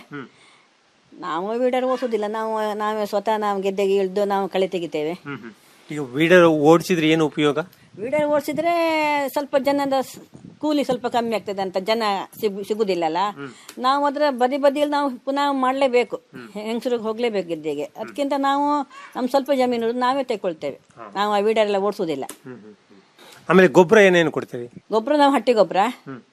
ನಾವು ವೀಡರ್ ಓಡಿಸೋದಿಲ್ಲ ನಾವು ನಾವೇ ಸ್ವತಃ ನಾವು ಗೆದ್ದೆಗೆ ಇಳಿದು ನಾವು ಕಳೆ ತೆಗಿತೇವೆ ಈಗ ವೀಡರ್ ಓಡಿಸಿದ್ರೆ ಏನು ಉಪಯೋಗ ವೀಡರ್ ಓಡಿಸಿದ್ರೆ ಸ್ವಲ್ಪ ಜನದ ಸ್- ಕೂಲಿ ಸ್ವಲ್ಪ ಕಮ್ಮಿ ಆಗ್ತದೆ ಅಂತ ಜನ ಸಿಗು ಸಿಗುದಿಲ್ಲಲ್ಲ ನಾವು ಅದರ ಬದಿ ಬದಿಯಲ್ಲಿ ನಾವು ಪುನಃ ಮಾಡಲೇಬೇಕು ಹೆಂಗಸರಿಗೆ ಹೋಗ್ಲೇಬೇಕು ಗೆದ್ದೆಗೆ ಅದಕ್ಕಿಂತ ನಾವು ನಮ್ಮ ಸ್ವಲ್ಪ ಜಮೀನು ಇರೋದು ನಾವೇ ತೆಗೊಳ್ತೇವೆ ನಾವು ಆ ವೀಡರ್ ಎಲ್ಲ ಓಡಿಸೋದಿಲ್ಲ ಆಮೇಲೆ ಗೊಬ್ಬರ ಏನೇನು ಕೊಡ್ತೀರಿ ಗೊಬ್ಬರ ನಾವು ಹಟ್ಟಿ ಗೊಬ್ಬರ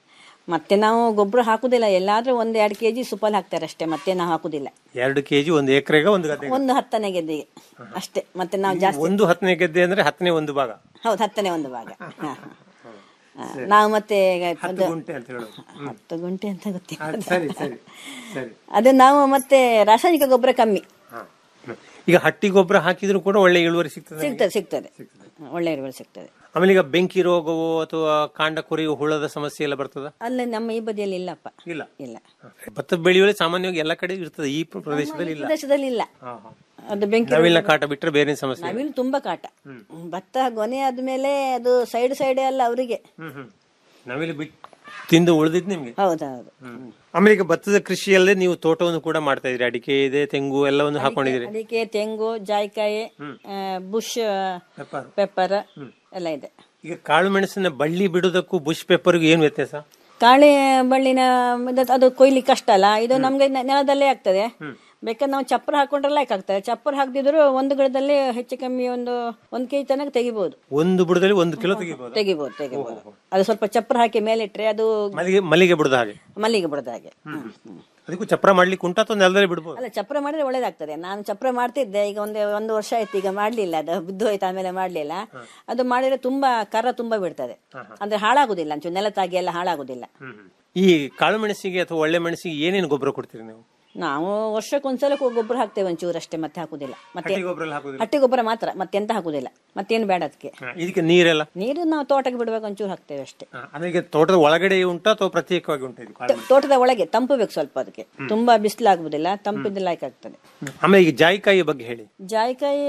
ಮತ್ತೆ ನಾವು ಗೊಬ್ಬರ ಹಾಕುದಿಲ್ಲ ಎಲ್ಲಾದ್ರೂ ಒಂದ್ ಎರಡು ಕೆಜಿ ಸುಪಲ್ ಹಾಕ್ತಾರೆ ಅಷ್ಟೇ ಮತ್ತೆ ನಾವು ಹಾಕುದಿಲ್ಲ ಎರಡು ಕೆಜಿ ಒಂದು ಎಕರೆಗೆ ಒಂದು ಗದ್ದೆಗೆ ಒಂದು ಹತ್ತನೇ ಗೆದ್ದೆಗೆ ಅಷ್ಟೇ ಮತ್ತೆ ನಾವು ಜಾಸ್ತಿ ಒಂದು ಹತ್ತನೇ ಗದ್ದೆ ಅಂದ್ರೆ ಹತ್ತನೇ ಒಂದು ಭಾಗ ಹೌದು ಹತ್ತನೇ ಒಂದು ಭಾಗ ಹಾ, ಹಾ. ಹಾ, ನಾವು ಮತ್ತೆ ಈಗ ಹತ್ತು ಒಂದು- ಗುಂಟೆ ಅಂತ ಹೇಳೋದು ಹತ್ತು ಗುಂಟೆ ಅಂತ ಗೊತ್ತಿಲ್ಲ ಆ, ಸರಿ ಸರಿ ಸರಿ ಅದು ನಾವು ಮತ್ತೆ ರಾಸಾಯನಿಕ ಗೊಬ್ಬರ ಕಮ್ಮಿ ಹಾ. ಈಗ ಹಟ್ಟಿ ಗೊಬ್ಬರ ಹಾಕಿದ್ರು ಕೂಡ ಒಳ್ಳೆ ಇಳುವರಿ ಸಿಗ್ತದೆ ಸಿಗ್ತದೆ ಸಿಗ್ತದೆ ಒಳ್ಳೆ ಇಳುವರಿ ಸಿಗ್ತದೆ ಆಮೇಲೆ ಈಗ ಬೆಂಕಿ ರೋಗವೋ ಅಥವಾ ಕಾಂಡ ಕೊರೆಯುವ ಹುಳದ ಸಮಸ್ಯೆ ಎಲ್ಲ ಬರ್ತದ ಅಲ್ಲಿ ನಮ್ಮ ಈ ಬದಿಯಲ್ಲಿ ಇಲ್ಲಪ್ಪ ಇಲ್ಲ ಇಲ್ಲ ಭತ್ತ ಬೆಳೆಯುವಲ್ಲಿ ಸಾಮಾನ್ಯವಾಗಿ ಎಲ್ಲ ಕಡೆ ಇರ್ತದೆ ಈ ಪ್ರದೇಶದಲ್ಲಿ ಇಲ್ಲ ಪ್ರದೇಶದಲ್ಲಿ ಇಲ್ಲ ಹಾ, ಹಾ. ಅದು ಬೆಂಕಿ ನವಿಲಿನ ಕಾಟ ಬಿಟ್ರೆ ಬೇರೆ ಸಮಸ್ಯೆ ಇಲ್ಲ. ನವಿಲು ತುಂಬಾ ಕಾಟ ಭತ್ತ ಗೊನೆ ಆದ್ಮೇಲೆ ಅದು ಸೈಡ್ ಸೈಡ್ ಅಲ್ಲ ಅವರಿಗೆ ಹ್ಮ್ ಹ್ಮ್ ನವಿಲು ಬಿಟ್ಟು ತಿಂದು ಉಳಿದಿದ್ ನಿಮ್ಗೆ ಹೌದೌದು ಆಮೇಲೆ ಈಗ ಭತ್ತದ ಕೃಷಿಯಲ್ಲೇ ನೀವು ತೋಟವನ್ನು ಕೂಡ ಮಾಡ್ತಾ ಇದ್ರಿ ಅಡಿಕೆ ಇದೆ ತೆಂಗು ಎಲ್ಲವನ್ನು ಹಾಕೊಂಡಿದ್ರಿ ಅಡಿಕೆ ತೆಂಗು ಜಾಯಿಕಾಯಿ ಆ, ಬುಷ್ ಪೆಪ್ಪರ್. ಪೆಪ್ಪರ್ ಎಲ್ಲ ಇದೆ ಈಗ ಕಾಳು ಮೆಣಸಿನ ಬಳ್ಳಿ ಬಿಡುವುದಕ್ಕೂ ಬುಷ್ ಪೇಪರ್ಗೂ ಏನು ವ್ಯತ್ಯಾಸ ಕಾಳಿ ಬಳ್ಳಿನ ಇದು- ಅದು ಕೊಯ್ಲಿಕ್ಕೆ ಕಷ್ಟ ಅಲ್ಲ ಇದು ನಮ್ಗೆ ನೆ- ನೆಲದಲ್ಲೇ ಆಗ್ತದೆ ಬೇಕಾದ್ರೆ ನಾವು ಚಪ್ಪರ ಹಾಕೊಂಡ್ರೆ ಲಾಯ್ಕ್ ಆಗ್ತದೆ ಚಪ್ಪರ ಹಾಕ್ದಿದ್ರು ಒಂದು ಗಿಡದಲ್ಲಿ ಹೆಚ್ಚು ಕಮ್ಮಿ ಒಂದು ಒಂದ್ ಕೆಜಿ ತನಕ ತೆಗಿಬಹುದು ಒಂದು ಬುಡದಲ್ಲಿ ಒಂದು ಕಿಲೋ ತೆಗಿಬಹುದು ತೆಗಿಬಹುದು ತೆಗಿಬಹುದು ಅದು ಸ್ವಲ್ಪ ಚಪ್ಪರ ಹಾಕಿ ಮೇಲಿಟ್ರೆ ಅದು ಮಲ್ಲಿಗೆ ಮಲ್ಲಿಗೆ ಬಿಡುದ ಹಾಗೆ ಮಲ್ಲಿಗೆ ಬಿಡದ ಹಾಗೆ ಹ್ಮ್, ಹ್ಮ್. ಅದಕ್ಕೂ ಚಪ್ರ ಮಾಡ್ಲಿಕ್ಕೆ ಉಂಟು ಅಥವಾ ನೆಲದಲ್ಲಿ ಬಿಡ್ಬೋದು ಅಲ್ಲ ಚಪ್ರ ಮಾಡಿದ್ರೆ ಒಳ್ಳೇದಾಗ್ತದೆ ನಾನು ಚಪ್ರ ಮಾಡ್ತಿದ್ದೆ ಈಗ ಒಂದು ಒಂದು ವರ್ಷ ಆಯ್ತು ಈಗ ಮಾಡ್ಲಿಲ್ಲ ಅದು ಬಿದ್ದು ಹೋಯ್ತು ಆಮೇಲೆ ಮಾಡ್ಲಿಲ್ಲ ಅದು ಮಾಡಿದ್ರೆ ತುಂಬಾ ಕರ ತುಂಬಾ ಬಿಡ್ತದೆ ಅಂದ್ರೆ ಹಾಳಾಗುದಿಲ್ಲ ಒಂಚೂರು ನೆಲತಾಗಿ ಎಲ್ಲ ಹಾಳಾಗುದಿಲ್ಲ ಈ ಕಾಳು ಮೆಣಸಿಗೆ ಅಥವಾ ಒಳ್ಳೆ ಮೆಣಸಿಗೆ ಏನೇನು ಗೊಬ್ಬರ ಕೊಡ್ತೀರಿ ನೀವು ನಾವು ವರ್ಷಕ್ಕೊಂದ್ಸಲ ಕೊ- ಗೊಬ್ಬರ ಹಾಕ್ತೇವೆ ಒಂಚೂರು ಅಷ್ಟೇ ಮತ್ತೆ ಹಾಕುದಿಲ್ಲ ಮತ್ತೆ ಹಟ್ಟಿ ಗೊಬ್ಬರ ಎಲ್ಲ ಹಾಕುದಿಲ್ಲ ಹಟ್ಟಿ ಗೊಬ್ಬರ ಮಾತ್ರ ಮತ್ತೆಂತ ಹಾಕುದಿಲ್ಲ ಮತ್ತೇನು ಬೇಡ ಅದಕ್ಕೆ ಹಾ, ಇದಕ್ಕೆ ನೀರೆಲ್ಲ ನೀರು ನಾವು ತೋಟಕ್ಕೆ ಬಿಡುವಾಗ ಒಂಚೂರು ಹಾಕ್ತೇವೆ ಅಷ್ಟೇ ಹಾ, ಅಂದ್ರೆ ಈಗ ತೋಟದ ಒಳಗಡೆ ಉಂಟಾ ಅಥವಾ ಪ್ರತ್ಯೇಕವಾಗಿ ಉಂಟು ಇದು ಕಾಳು ತೋ- ತೋಟದ ಒಳಗೆ ತಂಪು ಬೇಕು ಸ್ವಲ್ಪ ಅದಕ್ಕೆ ತುಂಬಾ ಬಿಸಿಲಾಗುದಿಲ್ಲ ತಂಪಿದ್ದು ಲಾಯ್ಕ್ ಆಗ್ತದೆ ಮೆಣಸು? ಆಮೇಲೆ ಈಗ ಜಾಯಿಕಾಯಿ ಬಗ್ಗೆ ಹೇಳಿ ಜಾಯಿಕಾಯಿ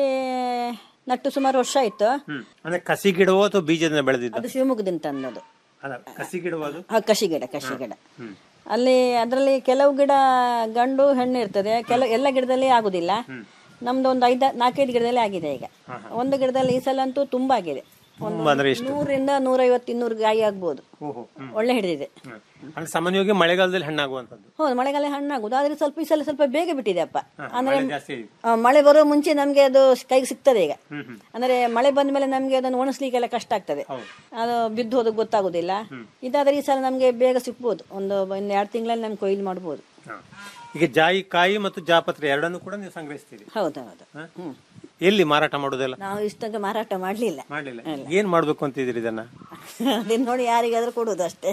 ನಟ್ಟು ಸುಮಾರು ವರ್ಷ ಆಯ್ತು ಹ್ಮ್ ಅಂದ್ರೆ ಕಸಿ ಗಿಡವೋ ಅಥವಾ ಬೀಜದಿಂದ ಬೆಳೆದಿದ್ದು ಅದು ಶಿವಮೊಗ್ಗದಿಂದ ತಂದದ್ದು ಅಲ್ಲ ಕಸಿ ಗಿಡವೋ ಅದು ಆ, ಕಸಿ ಗಿಡ ಕಸಿ ಗಿಡ ಅಲ್ಲಿ ಅದರಲ್ಲಿ ಕೆಲವು ಗಿಡ ಗಂಡು ಹೆಣ್ಣು ಇರ್ತದೆ ಕೆಲವು ಎಲ್ಲ ಗಿಡದಲ್ಲಿ ಆಗುದಿಲ್ಲ ನಮ್ದು ಒಂದು ಐದ ನಾಲ್ಕೈದು ಗಿಡದಲ್ಲಿ ಆಗಿದೆ ಈಗ ಒಂದು ಗಿಡದಲ್ಲಿ ಈ ಸಲ ಅಂತೂ ತುಂಬಾ ಆಗಿದೆ ಒಂದು ತುಂಬಾ ಅಂದ್ರೆ ಎಷ್ಟು ನೂರಿಂದ ನೂರೈವತ್ತು ಇನ್ನೂರು ಗಾಯಿ ಆಗ್ಬೋದು ಓಹೋ ಹ್ಮ್. ಒಳ್ಳೆ ಹಿಡಿದಿದೆ ಅಂದ್ರೆ ಸಾಮಾನ್ಯವಾಗಿ ಮಳೆಗಾಲದಲ್ಲಿ ಹಣ್ಣಾಗುವಂತದ್ದು ಹೌದು ಮಳೆಗಾಲ ಹಣ್ಣಾಗುದು ಆದ್ರೆ ಸ್ವಲ್ಪ ಈ ಸಲ ಸ್ವಲ್ಪ ಬೇಗ ಬಿಟ್ಟಿದೆ ಅಪ್ಪ ಅಂದ್ರೆ ಮಳೆ ಜಾಸ್ತಿ ಆಗಿದೆ. ಆ, ಮಳೆ ಬರೋ ಮುಂಚೆ ನಮ್ಗೆ ಅದು ಕೈಗೆ ಸಿಗ್ತದೆ ಈಗ ಅಂದ್ರೆ ಮಳೆ ಬಂದ ಮೇಲೆ ನಮ್ಗೆ ಅದನ್ನು ಒಣಸ್ಲಿಕ್ಕೆಲ್ಲ ಕಷ್ಟ ಆಗ್ತದೆ ಅದು ಬಿದ್ದು ಹೋದ ಗೊತ್ತಾಗುದಿಲ್ಲ ಇದಾದ್ರೆ ಈ ಸಲ ನಮ್ಗೆ ಬೇಗ ಸಿಗ್ಬೋದು ಒಂದು ಒಂದು ಎರಡು ತಿಂಗಳಲ್ಲಿ ನಮ್ಗೆ ಕೊಯ್ಲು ಮಾಡ್ಬೋದು ಹಾ. ಈಗ ಜಾಯಿಕಾಯಿ ಮತ್ತು ಜಾಪತ್ರೆ ಎರಡನ್ನು ಕೂಡ ನೀವು ಸಂಗ್ರಹಿಸ್ತೀರಿ ಹೌದು ಹೌದು ಹಾ? ಎಲ್ಲಿ ಮಾರಾಟ ಮಾಡೋದೆಲ್ಲ ನಾವು ಇಷ್ಟಂಗ ಮಾರಾಟ ಮಾಡ್ಲಿಲ್ಲ ಮಾಡ್ಲಿಲ್ಲ ಏನ್ ಮಾಡ್ಬೇಕು ಅಂತಿದ್ದೀರಿ ಇದನ್ನ ಅದನ್ನ ನೋಡಿ ಯಾರಿಗಾದ್ರೂ ಕೊಡುದು ಅಷ್ಟೇ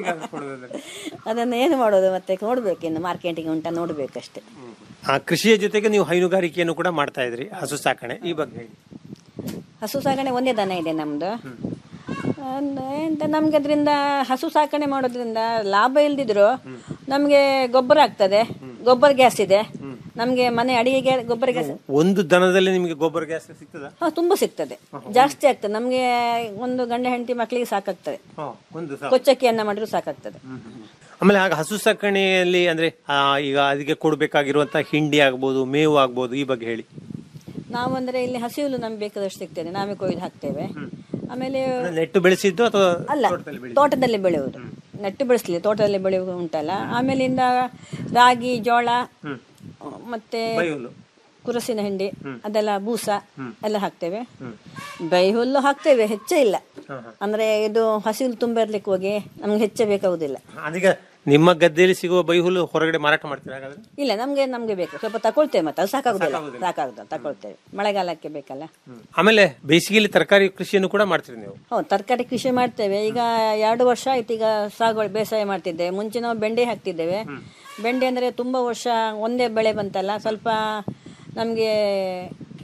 ಅದನ್ನ ಏನು ಮಾಡೋದು ಮತ್ತೆ ನೋಡ್ಬೇಕು ಇನ್ನು ಮಾರ್ಕೆಟಿಂಗ್ ಉಂಟ ನೋಡ್ಬೇಕಷ್ಟೇ ಆ ಕೃಷಿಯ ಜೊತೆಗೆ ನೀವು ಹೈನುಗಾರಿಕೆಯನ್ನು ಕೂಡ ಮಾಡ್ತಾ ಇದ್ರಿ ಹಸು ಸಾಕಣೆ ಈ ಬಗ್ಗೆ ಹೇಳಿ ಹಸು ಸಾಕಣೆ ಒಂದೇ ದನ ಇದೆ ನಮ್ದು ಅಂದ್ರೆ ಎಂತ ನಮ್ಗೆ ಅದರಿಂದ ಹಸು ಸಾಕಣೆ ಮಾಡೋದ್ರಿಂದ ಲಾಭ ಇಲ್ದಿದ್ರು ನಮ್ಗೆ ಗೊಬ್ಬರ ಆಗ್ತದೆ ಗೊಬ್ಬರ ಗ್ಯಾಸ್ ಇದೆ ನಮ್ಗೆ ಮನೆ ಅಡಿಗೆಗೆ ಗೊಬ್ಬರ ಗ್ಯಾಸ್ ಒಂದು ದನದಲ್ಲಿ ನಿಮಗೆ ಗೊಬ್ಬರ ಗ್ಯಾಸ್ ಸಿಗ್ತದ ಹಾ ತುಂಬಾ ಸಿಗ್ತದೆ ಜಾಸ್ತಿ ಆಗ್ತದೆ ನಮ್ಗೆ ಒಂದು ಗಂಡ ಹೆಂಡತಿ ಮಕ್ಕಳಿಗೆ ಸಾಕಾಗ್ತದೆ ಒಂದು ಸಹ ಕೊಚ್ಚಕ್ಕಿ ಅನ್ನ ಮಾಡಿದ್ರು ಸಾಕಾಗ್ತದೆ ಆಮೇಲೆ ಆಗ ಹಸು ಸಾಕಣೆಯಲ್ಲಿ ಅಂದ್ರೆ ಆ, ಈಗ ಅದಕ್ಕೆ ಕೊಡ್ಬೇಕಾಗಿರುವಂತ ಹಿಂಡಿ ಆಗ್ಬೋದು ಮೇವು ಆಗ್ಬೋದು ಈ ಬಗ್ಗೆ ಹೇಳಿ ನಾವು ಅಂದ್ರೆ ಇಲ್ಲಿ ಹಸಿ ಹುಲ್ಲು ನಮ್ಗೆ ಬೇಕಾದಷ್ಟು ಸಿಗ್ತದೆ ನಾವೇ ಕೊಯ್ದು ಹಾಕ್ತೇವೆ ಆಮೇಲೆ ಅಂದ್ರೆ ನೆಟ್ಟು ಬೆಳೆಸಿದ್ದು ಅಥವಾ ಅಲ್ಲ ತೋಟದಲ್ಲಿ ಬೆಳೆಯುವುದು ನೆಟ್ಟು ಬೆಳೆಸಲಿ ತೋಟದಲ್ಲಿ ಬೆಳೆಯುವುದು ಉಂಟಲ್ಲ ಆಮೇಲಿಂದ ರಾಗಿ ಜೋಳ ಮತ್ತೆ ಬೈಹುಲ್ಲು. ಕುರಸಿನ ಹಿಂಡಿ ಅದೆಲ್ಲ ಬೂಸ ಎಲ್ಲ ಹಾಕ್ತೇವೆ ಬೈ ಹುಲ್ಲು ಹಾಕ್ತೇವೆ ಹೆಚ್ಚೇ ಇಲ್ಲ ಅಂದ್ರೆ ಇದು ಹಸಿಲು ತುಂಬ ಇರ್ಲಿಕ್ಕೆ ಹೋಗಿ ನಮ್ಗೆ ಹೆಚ್ಚೆ ಬೇಕಾಗುದಿಲ್ಲ ಅದೀಗ ನಿಮ್ಮ ಗದ್ದೆಯಲ್ಲಿ ಸಿಗುವ ಬೈಹುಲ್ಲು ಹೊರಗಡೆ ಮಾರಾಟ ಮಾಡ್ತೀರಾ ಹಾಗಾದ್ರೆ ಇಲ್ಲ ನಮ್ಗೆ ನಮ್ಗೆ ಬೇಕು ಸ್ವಲ್ಪ ತಕೊಳ್ತೇವೆ ಮತ್ತೆ ಅದು ಸಾಕಾಗುದಿಲ್ಲ ಸಾಕಾಗುದಿಲ್ಲ ತಕೊಳ್ತೇವೆ ಮಳೆಗಾಲಕ್ಕೆ ಬೇಕಲ್ಲ ಆಮೇಲೆ ಬೇಸಿಗೆಯಲ್ಲಿ ತರಕಾರಿ ಕೃಷಿಯನ್ನು ಕೂಡ ಮಾಡ್ತೀರಿ ನೀವು ಹೌದು ತರಕಾರಿ ಕೃಷಿ ಮಾಡ್ತೇವೆ ಈಗ ಎರಡು ವರ್ಷ ಆಯ್ತು ಈಗ ಸಾಗುವಳಿ ಬೇಸಾಯ ಮಾಡ್ತಿದ್ದೇವೆ ಮುಂಚೆ ನಾವು ಬೆಂಡೆ ಹಾಕ್ತಿದ್ದೇವೆ ಬೆಂಡೆ ಅಂದ್ರೆ ತುಂಬಾ ವರ್ಷ ಒಂದೇ ಬೆಳೆ ಬಂತಲ್ಲ ಸ್ವಲ್ಪ ನಮ್ಗೆ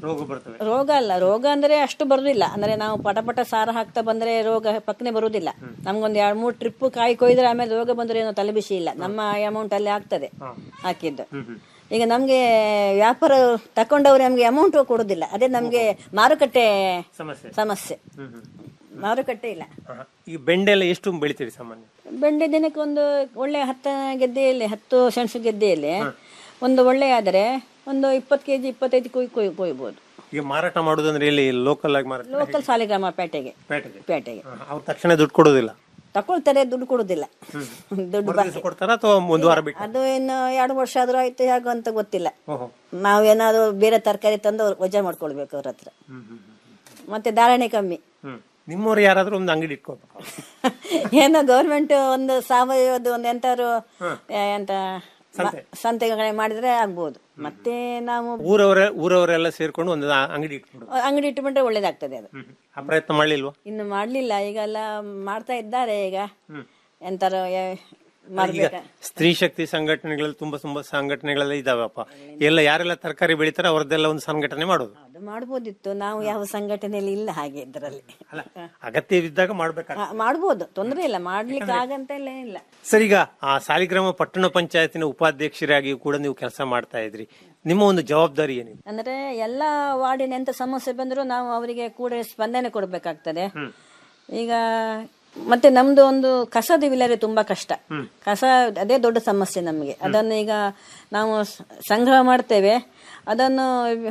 ರೋಗ ಬರ್ತವೆ ರೋಗ ಅಲ್ಲ ರೋಗ ಅಂದ್ರೆ ಅಷ್ಟು ಬರುದಿಲ್ಲ ಅಂದ್ರೆ ನಾವು ಪಟ ಪಟ ಸಾರ ಹಾಕ್ತಾ ಬಂದ್ರೆ ರೋಗ ಪಕ್ಕನೆ ಬರುದಿಲ್ಲ ನಮ್ಗೊಂದು ಎರಡು ಮೂರು ಟ್ರಿಪ್ ಕಾಯಿ ಕೊಯ್ದ್ರೆ ಆಮೇಲೆ ರೋಗ ಬಂದ್ರೆ ಏನೋ ತಲೆಬಿಸಿ ಇಲ್ಲ ನಮ್ಮ ಅಮೌಂಟ್ ಅಲ್ಲಿ ಆಗ್ತದೆ ಹಾಕಿದ್ದು ಈಗ ನಮ್ಗೆ ವ್ಯಾಪಾರ ತಕೊಂಡವ್ರು ನಮ್ಗೆ ಅಮೌಂಟ್ ಕೊಡುದಿಲ್ಲ ಅದೇ ನಮ್ಗೆ ಮಾರುಕಟ್ಟೆ ಸಮಸ್ಯೆ ಸಮಸ್ಯೆ ಮಾರುಕಟ್ಟೆ ಇಲ್ಲ ಹಾ. ಈ ಬೆಂಡೆ ಎಲ್ಲ ಎಷ್ಟು ಬೆಳಿತೀರಿ ಸಾಮಾನ್ಯ ಬೆಂಡೆ ದಿನಕ್ಕೆ ಒಂದು ಒಳ್ಳೆ ಹತ್ತ ಗೆದ್ದೆಯಲ್ಲಿ ಹತ್ತು ಸೆಣಸು ಗೆದ್ದೆಯಲ್ಲಿ ಒಂದು ಒಳ್ಳೆ ಆದರೆ ಒಂದು ಇಪ್ಪತ್ತು ಕೆಜಿ ಇಪ್ಪತ್ತೈದು ಕೊಯ್ ಕೊಯ್ ಕೊಯ್ಬೋದು ಈಗ ಮಾರಾಟ ಮಾಡುದಂದ್ರೆ ಇಲ್ಲಿ ಲೋಕಲ್ ಆಗಿ ಮಾರಾಟ ಲೋಕಲ್ ಸಾಲಿಗ್ರಾಮ ಪೇಟೆಗೆ ಪೇಟೆಗೆ ಪೇಟೆಗೆ ಹಾ, ಅವ್ರು ತಕ್ಷಣ ದುಡ್ಡು ಕೊಡೋದಿಲ್ಲ ತಕೊಳ್ತಾರೆ ದುಡ್ಡು ಕೊಡುದಿಲ್ಲ ದುಡ್ಡು ಬ- ದಿವಸ ಕೊಡ್ತಾರ ಅಥವಾ ಒಂದು ವಾರ ಬಿಟ್ಟು ಅದು ಇನ್ನು ಎರಡು ವರ್ಷ ಆದ್ರೂ ಆಯ್ತು ಹೇಗೋ ಅಂತ ಗೊತ್ತಿಲ್ಲ ಓಹೋ ನಾವೇನಾದ್ರು ಬೇರೆ ತರಕಾರಿ ತಂದು ಅವ್ರ್ ವಜಾ ಮಾಡ್ಕೊಳ್ಬೇಕು ಅವ್ರ ಹತ್ರ ಮತ್ತೆ ಧಾರಣೆ ಕಮ್ಮಿ ಹ್ಮ್ ನಿಮ್ಮವ್ರು ಯಾರಾದ್ರೂ ಒಂದು ಅಂಗಡಿ ಇಟ್ಕೋಬೇಕು ಏನೋ ಗೌರ್ಮೆಂಟ್ ಒಂದು ಸಾವಯವದು ಒಂದು ಎಂತಾರು ಆ, ಎಂತ ಸಂತೆಗಳೇ ಮಾಡಿದ್ರೆ ಆಗ್ಬೋದು ಮತ್ತೆ ನಾವು ಊರವರ ಊರವರೆಲ್ಲ ಸೇರ್ಕೊಂಡು ಒಂದು ಆ- ಅಂಗಡಿ ಇಟ್ಕೊಂಡು ಅಂಗಡಿ ಇಟ್ಟುಬಿಟ್ರೆ ಒಳ್ಳೇದಾಗ್ತದೆ ಅದು ಆ ಪ್ರಯತ್ನ ಮಾಡ್ಲಿಲ್ವಾ ಇನ್ನು ಮಾಡ್ಲಿಲ್ಲ ಈಗ ಎಲ್ಲ ಮಾಡ್ತಾ ಇದ್ದಾರೆ ಈಗ ಎಂತಾರು ಯ- ಈಗ ಮಾಡ್ಬೇಕ ಸ್ತ್ರೀ ಶಕ್ತಿ ಸಂಘಟನೆಗಳಲ್ಲಿ ತುಂಬಾ ತುಂಬಾ ಸಂಘಟನೆಗಳೆಲ್ಲ ಇದಾವಪ್ಪ ಎಲ್ಲ ಯಾರೆಲ್ಲ ತರಕಾರಿ ಬೆಳಿತಾರ ಅವ್ರದ್ದೆಲ್ಲ ಒಂದು ಸಂಘಟನೆ ಮಾಡೋದು ಅದು ಮಾಡ್ಬೋದಿತ್ತು ನಾವು ಯಾವ ಸಂಘಟನೆಯಲ್ಲಿ ಇಲ್ಲ ಹಾಗೆ ಇದರಲ್ಲಿ ಅಲ್ಲ ಅಗತ್ಯವಿದ್ದಾಗ ಮಾಡ್ಬೇಕಾಗ್ತದೆ ಆ, ಮಾಡ್ಬೋದು ತೊಂದ್ರೆ ಇಲ್ಲ ಮಾಡ್ಲಿಕ್ಕೆ ಆಗಂತ ಇಲ್ಲ ಏನಿಲ್ಲ ಸರ್ ಈಗ ಆ ಸಾಲಿಗ್ರಾಮ ಪಟ್ಟಣ ಪಂಚಾಯತಿನ ಉಪಾಧ್ಯಕ್ಷರಾಗಿ ಕೂಡ ನೀವು ಕೆಲಸ ಮಾಡ್ತಾ ಇದ್ರಿ ನಿಮ್ಮ ಒಂದು ಜವಾಬ್ದಾರಿ ಏನಿದೆ ಅಂದ್ರೆ ಎಲ್ಲ ವಾರ್ಡಿನ ಎಂತ ಸಮಸ್ಯೆ ಬಂದರೂ ನಾವು ಅವರಿಗೆ ಕೂಡ ಸ್ಪಂದನೆ ಕೊಡಬೇಕಾಗ್ತದೆ ಈಗ ಮತ್ತೆ ನಮ್ದು ಒಂದು ಕಸದ ವಿಲೇವಾರಿ ತುಂಬಾ ಕಷ್ಟ ಕಸ ಅದೇ ದೊಡ್ಡ ಸಮಸ್ಯೆ ನಮಗೆ ಅದನ್ನು ಈಗ ನಾವು ಸ- ಸಂಗ್ರಹ ಮಾಡ್ತೇವೆ ಅದನ್ನು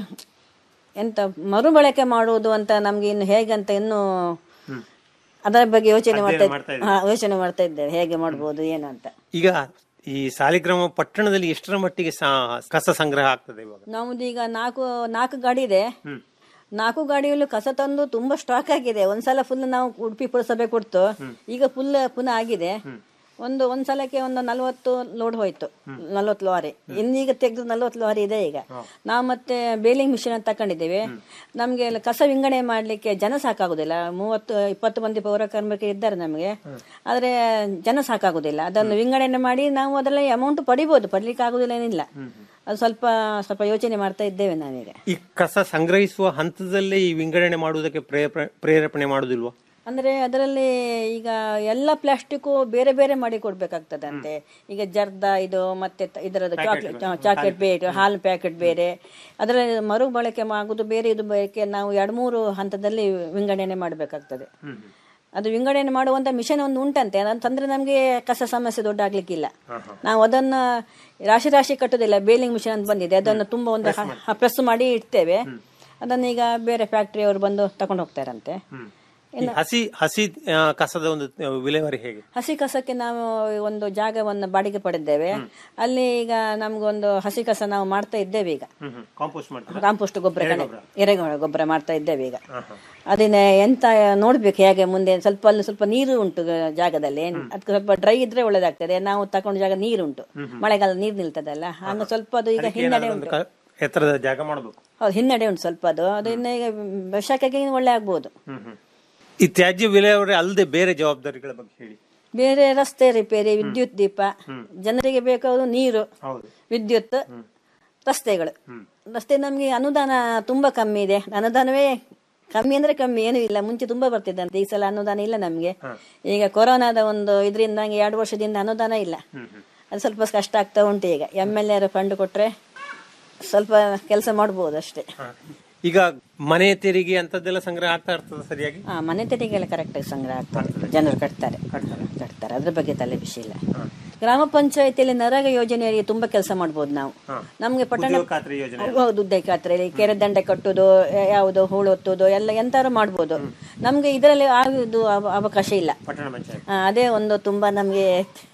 ಎಂತ ಮರುಬಳಕೆ ಮಾಡುವುದು ಅಂತ ನಮ್ಗೆ ಇನ್ನು ಹೇಗಂತ ಇನ್ನು ಅದರ ಬಗ್ಗೆ ಯೋಚನೆ ಮಾಡ್ತಾ ಮಾಡ್ತಾ ಹಾ, ಯೋಚನೆ ಮಾಡ್ತಾ ಇದ್ದೇವೆ ಹೇಗೆ ಮಾಡ್ಬೋದು ಏನು ಅಂತ ಈಗ ಈ ಸಾಲಿಗ್ರಾಮ ಪಟ್ಟಣದಲ್ಲಿ ಎಷ್ಟರ ಮಟ್ಟಿಗೆ ಸಾ- ಕಸ ಸಂಗ್ರಹ ಆಗ್ತದೆ ಇವಾಗ ನಮ್ದು ಈಗ ನಾಲ್ಕು ನಾಲ್ಕು ಗಾಡಿ ಇದೆ ನಾಲ್ಕು ಗಾಡಿಯಲ್ಲೂ ಕಸ ತಂದು ತುಂಬಾ ಸ್ಟಾಕ್ ಆಗಿದೆ ಒಂದ್ಸಲ ಫುಲ್ ನಾವು ಉಡುಪಿ ಪುರಸಭೆ ಕೊಡ್ತು ಈಗ ಫುಲ್ ಪುನಃ ಆಗಿದೆ ಒಂದು ಒಂದ್ ಸಲಕ್ಕೆ ಒಂದು ನಲ್ವತ್ತು ಲೋಡ್ ಹೋಯ್ತು ನಲ್ವತ್ತು ಲಾರಿ ಇನ್ನೀಗ ತೆಗೆದು ನಲ್ವತ್ತು ಲಾರಿ ಇದೆ ಈಗ ನಾವು ಮತ್ತೆ ಬೇಲಿಂಗ್ ಮಿಷಿನ್ ಅಂತ ತಕೊಂಡಿದ್ದೇವೆ ನಮ್ಗೆ ಎಲ್ಲ ಕಸ ವಿಂಗಡಣೆ ಮಾಡ್ಲಿಕ್ಕೆ ಜನ ಸಾಕಾಗುದಿಲ್ಲ ಮೂವತ್ತು ಇಪ್ಪತ್ತು ಮಂದಿ ಪೌರ ಕಾರ್ಮಿಕರು ಇದ್ದಾರೆ ನಮಗೆ ಆದ್ರೆ ಜನ ಸಾಕಾಗುದಿಲ್ಲ ಅದನ್ನು ವಿಂಗಡಣೆ ಮಾಡಿ ನಾವು ಅದರಲ್ಲಿ ಅಮೌಂಟ್ ಪಡಿಬಹುದು ಪಡ್ಲಿಕ್ಕೆ ಆಗುದಿಲ್ಲ ಏನಿಲ್ಲ ಅದು ಸ್ವಲ್ಪ ಸ್ವಲ್ಪ ಯೋಚನೆ ಮಾಡ್ತಾ ಇದ್ದೇವೆ ನಾವೀಗ ಈ ಕಸ ಸಂಗ್ರಹಿಸುವ ಹಂತದಲ್ಲೇ ಈ ವಿಂಗಡಣೆ ಮಾಡುವುದಕ್ಕೆ ಪ್ರೇರೇಪ- ಪ್ರೇರೇಪಣೆ ಮಾಡುದಿಲ್ವಾ ಅಂದ್ರೆ ಅದರಲ್ಲಿ ಈಗ ಎಲ್ಲ ಪ್ಲಾಸ್ಟಿಕ್ ಬೇರೆ ಬೇರೆ ಮಾಡಿ ಕೊಡ್ಬೇಕಾಗ್ತದೆ ಅಂತೆ ಈಗ ಜರ್ದ ಇದು ಮತ್ತೆ ತ- ಇದರದ್ದು ಚಾಕ್ಲೇಟ್ ಚಾಕ್ಲೇಟ್ ಬೇರೆ ಹಾಲು ಪ್ಯಾಕೆಟ್ ಬೇರೆ ಅದರಲ್ಲಿ ಮರು ಬಳಕೆ ಆಗುದು ಬೇರೆ ಇದು ಬಳಕೆ ನಾವು ಎರಡು ಮೂರು ಹಂತದಲ್ಲಿ ವಿಂಗಡಣೆ ಮಾಡಬೇಕಾಗ್ತದೆ ಅದು ವಿಂಗಡಣೆ ಮಾಡುವಂತ ಮಿಷನ್ ಒಂದು ಉಂಟಂತೆ ಅಂತಂದ್ರೆ ನಮಗೆ ಕಸ ಸಮಸ್ಯೆ ದೊಡ್ಡ ಆಗ್ಲಿಕ್ಕಿಲ್ಲ ನಾವು ಅದನ್ನ ರಾಶಿ ರಾಶಿ ಕಟ್ಟುದಿಲ್ಲ ಬೇಲಿಂಗ್ ಮಿಷನ್ ಅಂತ ಬಂದಿದೆ ಅದನ್ನು ತುಂಬಾ ಒಂದು ಪ್ರೆಸ್ ಮಾಡಿ ಇಡ್ತೇವೆ ಅದನ್ನ ಈಗ ಬೇರೆ ಫ್ಯಾಕ್ಟರಿ ಅವರು ಬಂದು ತಕೊಂಡು ಹೋಗ್ತಾರಂತೆ ಈ ಹಸಿ ಹಸಿ ಆ, ಕಸದ ಒಂದು ಆ, ವಿಲೇವಾರಿ ಹೇಗೆ ಹಸಿ ಕಸಕ್ಕೆ ನಾವು ಒಂದು ಜಾಗವನ್ನು ಬಾಡಿಗೆ ಪಡೆದ್ದೇವೆ ಅಲ್ಲಿ ಈಗ ನಮ್ಗೊಂದು ಹಸಿ ಕಸ ನಾವು ಮಾಡ್ತಾ ಇದ್ದೇವೆ ಈಗ ಕಾಂಪೋಸ್ಟ್ ಮಾಡ್ತಾರೆ ಕಾಂಪೋಸ್ಟ್ ಗೊಬ್ಬರ ಕಡೆ ಎರೆಗೊಬ್ಬರ ಗೊಬ್ಬರ ಮಾಡ್ತಾ ಇದ್ದೇವೆ ಈಗ ಅದನ್ನ ಎಂತ ನೋಡ್ಬೇಕು ಹೇಗೆ ಮುಂದೆ ಸ್ವಲ್ಪ ಅಲ್ಲಿ ಸ್ವಲ್ಪ ನೀರು ಉಂಟು ಗ- ಜಾಗದಲ್ಲಿ ಅದಕ್ಕೆ ಸ್ವಲ್ಪ ಡ್ರೈ ಇದ್ರೆ ಒಳ್ಳೇದಾಗ್ತದೆ ನಾವು ತಕೊಂಡ ಜಾಗ ನೀರುಂಟು ಮಳೆಗಾಲ ನೀರು ನಿಲ್ತದಲ್ಲ ಹಂಗ ಸ್ವಲ್ಪ ಅದು ಈಗ ಹಿನ್ನಡೆ ಒಂದು ಉಂಟು ಕ- ಎತ್ತರದ ಜಾಗ ಮಾಡಬೇಕು ಹೌದು ಹಿನ್ನಡೆ ಉಂಟು ಸ್ವಲ್ಪ ಅದು ಅದು ಇನ್ನು ಈಗ ವರ್ಷಕ್ಕೆ ಒಳ್ಳೆ ಆಗ್ಬೋದು ಈ ತ್ಯಾಜ್ಯ ವಿಲೇವಾರಿ ಅಲ್ಲದೆ ಬೇರೆ ಜವಾಬ್ದಾರಿಗಳ ಬಗ್ಗೆ ಹೇಳಿ ಬೇರೆ ರಸ್ತೆ ರಿಪೇರಿ ವಿದ್ಯುತ್ ದೀಪ ಜನರಿಗೆ ಬೇಕಾದ ನೀರು ಹೌದು ವಿದ್ಯುತ್ ರಸ್ತೆಗಳು ರಸ್ತೆ ನಮ್ಗೆ ಅನುದಾನ ತುಂಬಾ ಕಮ್ಮಿ ಇದೆ ಅನುದಾನವೇ ಕಮ್ಮಿ ಅಂದ್ರೆ ಕಮ್ಮಿ ಏನೂ ಇಲ್ಲ ಮುಂಚೆ ತುಂಬಾ ಬರ್ತಿದ್ದಂತೆ ಈ ಸಲ ಅನುದಾನ ಇಲ್ಲ ನಮ್ಗೆ ಈಗ ಕೊರೋನಾದ ಒಂದು ಇದರಿಂದ ನಂಗೆ ಎರಡು ವರ್ಷದಿಂದ ಅನುದಾನ ಇಲ್ಲ ಅದು ಸ್ವಲ್ಪ ಕಷ್ಟ ಆಗ್ತಾ ಉಂಟು ಈಗ ಎಮ್ ಎಲ್ ಎ ಫಂಡ್ ಕೊಟ್ರೆ ಸ್ವಲ್ಪ ಕೆಲಸ ಮಾಡ್ಬೋದು ಅಷ್ಟೇ ಈಗ ಮನೆ ತೆರಿಗೆ ಅಂತದ್ದೆಲ್ಲ ಸಂಗ್ರಹ ಆಗ್ತಾ ಇರ್ತದೆ ಸರಿಯಾಗಿ ಹಾ ಮನೆ ತೆರಿಗೆಲ್ಲ ಕರೆಕ್ಟ್ ಆಗಿ ಸಂಗ್ರಹ ಆಗ್ತದೆ ಜನರು ಕಟ್ತಾರೆ ಕಟ್ತಾರೆ ಅದ್ರ ಬಗ್ಗೆ ತಲೆ ಬಿಸಿ ಇಲ್ಲ ಗ್ರಾಮ ಪಂಚಾಯತಿಯಲ್ಲಿ ನರೇಗಾ ಯೋಜನೆಯಲ್ಲಿ ತುಂಬಾ ಕೆಲಸ ಮಾಡ್ಬೋದು ನಾವು ನಮ್ಗೆ ಪಟ್ಟಣ ಉದ್ಯೋಗ ಖಾತ್ರಿ ಯೋಜನೆ ಹೌದು ಉದ್ಯೋಗ ಖಾತ್ರಿಯಲ್ಲಿ ಕೆರೆ ದಂಡೆ ಕಟ್ಟುದು ಯ- ಯಾವುದು ಹೂಳು ಒತ್ತುದು ಎಲ್ಲ ಎಂತಾರು ಮಾಡ್ಬೋದು ನಮ್ಗೆ ಇದರಲ್ಲಿ ಆಗುದು ಅವ- ಅವಕಾಶ ಇಲ್ಲ ಪಟ್ಟಣ ಪಂಚಾಯತ್ ಆ, ಅದೇ ಒಂದು ತುಂಬಾ ನಮ್ಗೆ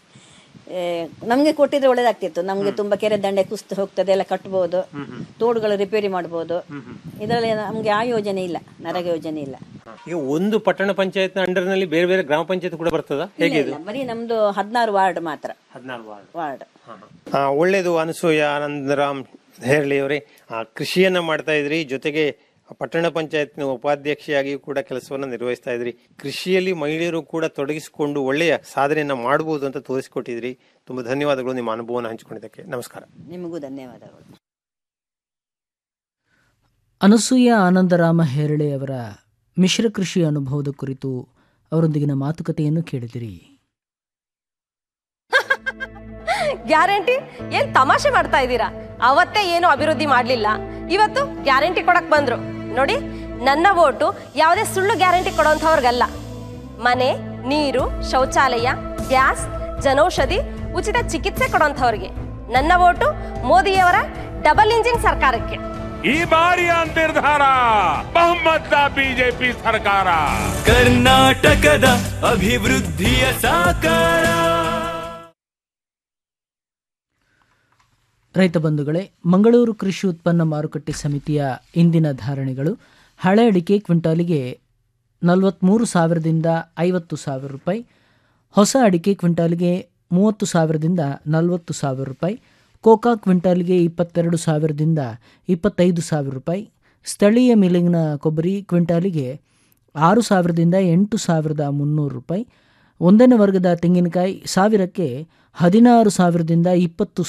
ಏ, ನಮ್ಗೆ ಕೊಟ್ಟಿದ್ರೆ ಒಳ್ಳೇದಾಗ್ತಿತ್ತು ನಮ್ಗೆ ತುಂಬಾ ಕೆರೆ ದಂಡೆ ಕುಸ್ತು ಹೋಗ್ತದೆ ಎಲ್ಲ ಕಟ್ಬೋದು ತೋಡುಗಳು ರಿಪೇರಿ ಮಾಡ್ಬೋದು ಇದರಲ್ಲಿ ನಮ್ಗೆ ಆ ಯೋಜನೆ ಇಲ್ಲ ನರೇಗಾ ಯೋಜನೆ ಇಲ್ಲ ಈಗ ಒಂದು ಪಟ್ಟಣ ಪಂಚಾಯತ್ ಅಂಡರ್ ನಲ್ಲಿ ಬೇರೆ ಬೇರೆ ಗ್ರಾಮ ಪಂಚಾಯತ್ ಕೂಡ ಬರ್ತದ ಹೇಗೆ ಇದು ಇಲ್ಲ, ಬರೀ ನಮ್ದು ಹದಿನಾರು ವಾರ್ಡ್ ಮಾತ್ರ ಹದಿನಾರು ವಾರ್ಡ್ ವಾರ್ಡ್ ಆ, ಒಳ್ಳೇದು ಅನಸೂಯ ಆನಂದರಾಮ್ ಹೇರಳಿಯವರೇ ಆ, ಕೃಷಿಯನ್ನ ಮಾಡ್ತಾ ಇದ್ರಿ ಜೊತೆಗೆ ಪಟ್ಟಣ ಪಂಚಾಯತ್ನ ಉಪಾಧ್ಯಕ್ಷೆಯಾಗಿಯೂ ಕೂಡ ಕೆಲಸವನ್ನ ನಿರ್ವಹಿಸ್ತಾ ಇದ್ರಿ ಕೃಷಿಯಲ್ಲಿ ಮಹಿಳೆಯರು ಕೂಡ ತೊಡಗಿಸಿಕೊಂಡು ಒಳ್ಳೆಯ ಸಾಧನೆಯನ್ನ ಮಾಡಬಹುದು ಅಂತ ತೋರಿಸಿಕೊಟ್ಟಿದ್ರಿ ತುಂಬಾ ಧನ್ಯವಾದಗಳು ನಿಮ್ಮ ಅನುಭವನ ಹಂಚಿಕೊಂಡಿದ್ದಕ್ಕೆ ನಮಸ್ಕಾರ ನಿಮಗೂ ಧನ್ಯವಾದಗಳು ಅನಸೂಯ ಆನಂದರಾಮ ಹೇರಳೆಯವರ ಮಿಶ್ರ ಕೃಷಿ ಅನುಭವದ ಕುರಿತು ಅವರೊಂದಿಗಿನ ಮಾತುಕತೆಯನ್ನು ಕೇಳಿದಿರಿ ಗ್ಯಾರಂಟಿ ಏನ್ ತಮಾಷೆ ಮಾಡ್ತಾ ಇದ್ದೀರಾ ಅವತ್ತೇ ಏನು ಅಭಿವೃದ್ಧಿ ಮಾಡ್ಲಿಲ್ಲ ಇವತ್ತು ಗ್ಯಾರಂಟಿ ಕೊಡಕ್ ಬಂದ್ರು ನೋಡಿ ನನ್ನ ಓಟು ಯಾವುದೇ ಸುಳ್ಳು ಗ್ಯಾರಂಟಿ ಕೊಡೋಂಥವ್ರಿಗಲ್ಲ ಮನೆ ನೀರು ಶೌಚಾಲಯ ಗ್ಯಾಸ್ ಜನೌಷಧಿ ಉಚಿತ ಚಿಕಿತ್ಸೆ ಕೊಡೋಂಥವ್ರಿಗೆ ನನ್ನ ಓಟು ಮೋದಿಯವರ ಡಬಲ್ ಇಂಜಿನ್ ಸರ್ಕಾರಕ್ಕೆ ಈ ಬಾರಿಯ ನಿರ್ಧಾರ ಬಹುಮತ ಬಿಜೆಪಿ ಸರ್ಕಾರ ಕರ್ನಾಟಕದ ಅಭಿವೃದ್ಧಿಯ ಸಾಕಾರ ರೈತ ಬಂಧುಗಳೇ ಮಂಗಳೂರು ಕೃಷಿ ಉತ್ಪನ್ನ ಮಾರುಕಟ್ಟೆ ಸಮಿತಿಯ ಇಂದಿನ ಧಾರಣೆಗಳು ಹಳೆ ಅಡಿಕೆ ಕ್ವಿಂಟಾಲಿಗೆ ನಲವತ್ತ್ಮೂರು ಸಾವಿರದಿಂದ ಐವತ್ತು ಸಾವಿರ ರೂಪಾಯಿ ಹೊಸ ಅಡಿಕೆ ಕ್ವಿಂಟಾಲಿಗೆ ಮೂವತ್ತು ಸಾವಿರದಿಂದ ನಲವತ್ತು ಸಾವಿರ ರೂಪಾಯಿ ಕೋಕಾ ಕ್ವಿಂಟಾಲ್ಗೆ ಇಪ್ಪತ್ತೆರಡು ಸಾವಿರದಿಂದ ಇಪ್ಪತ್ತೈದು ಸಾವಿರ ರೂಪಾಯಿ ಸ್ಥಳೀಯ ಮಿಲ್ಲಿಂಗ್ನ ಕೊಬ್ಬರಿ ಕ್ವಿಂಟಾಲಿಗೆ ಆರು ಸಾವಿರದಿಂದ ಎಂಟು ಸಾವಿರದ ಮುನ್ನೂರು ರೂಪಾಯಿ ಒಂದನೇ ವರ್ಗದ ತೆಂಗಿನಕಾಯಿ ಸಾವಿರಕ್ಕೆ ಹದಿನಾರು ಸಾವಿರದಿಂದ ಇಪ್ಪತ್ತು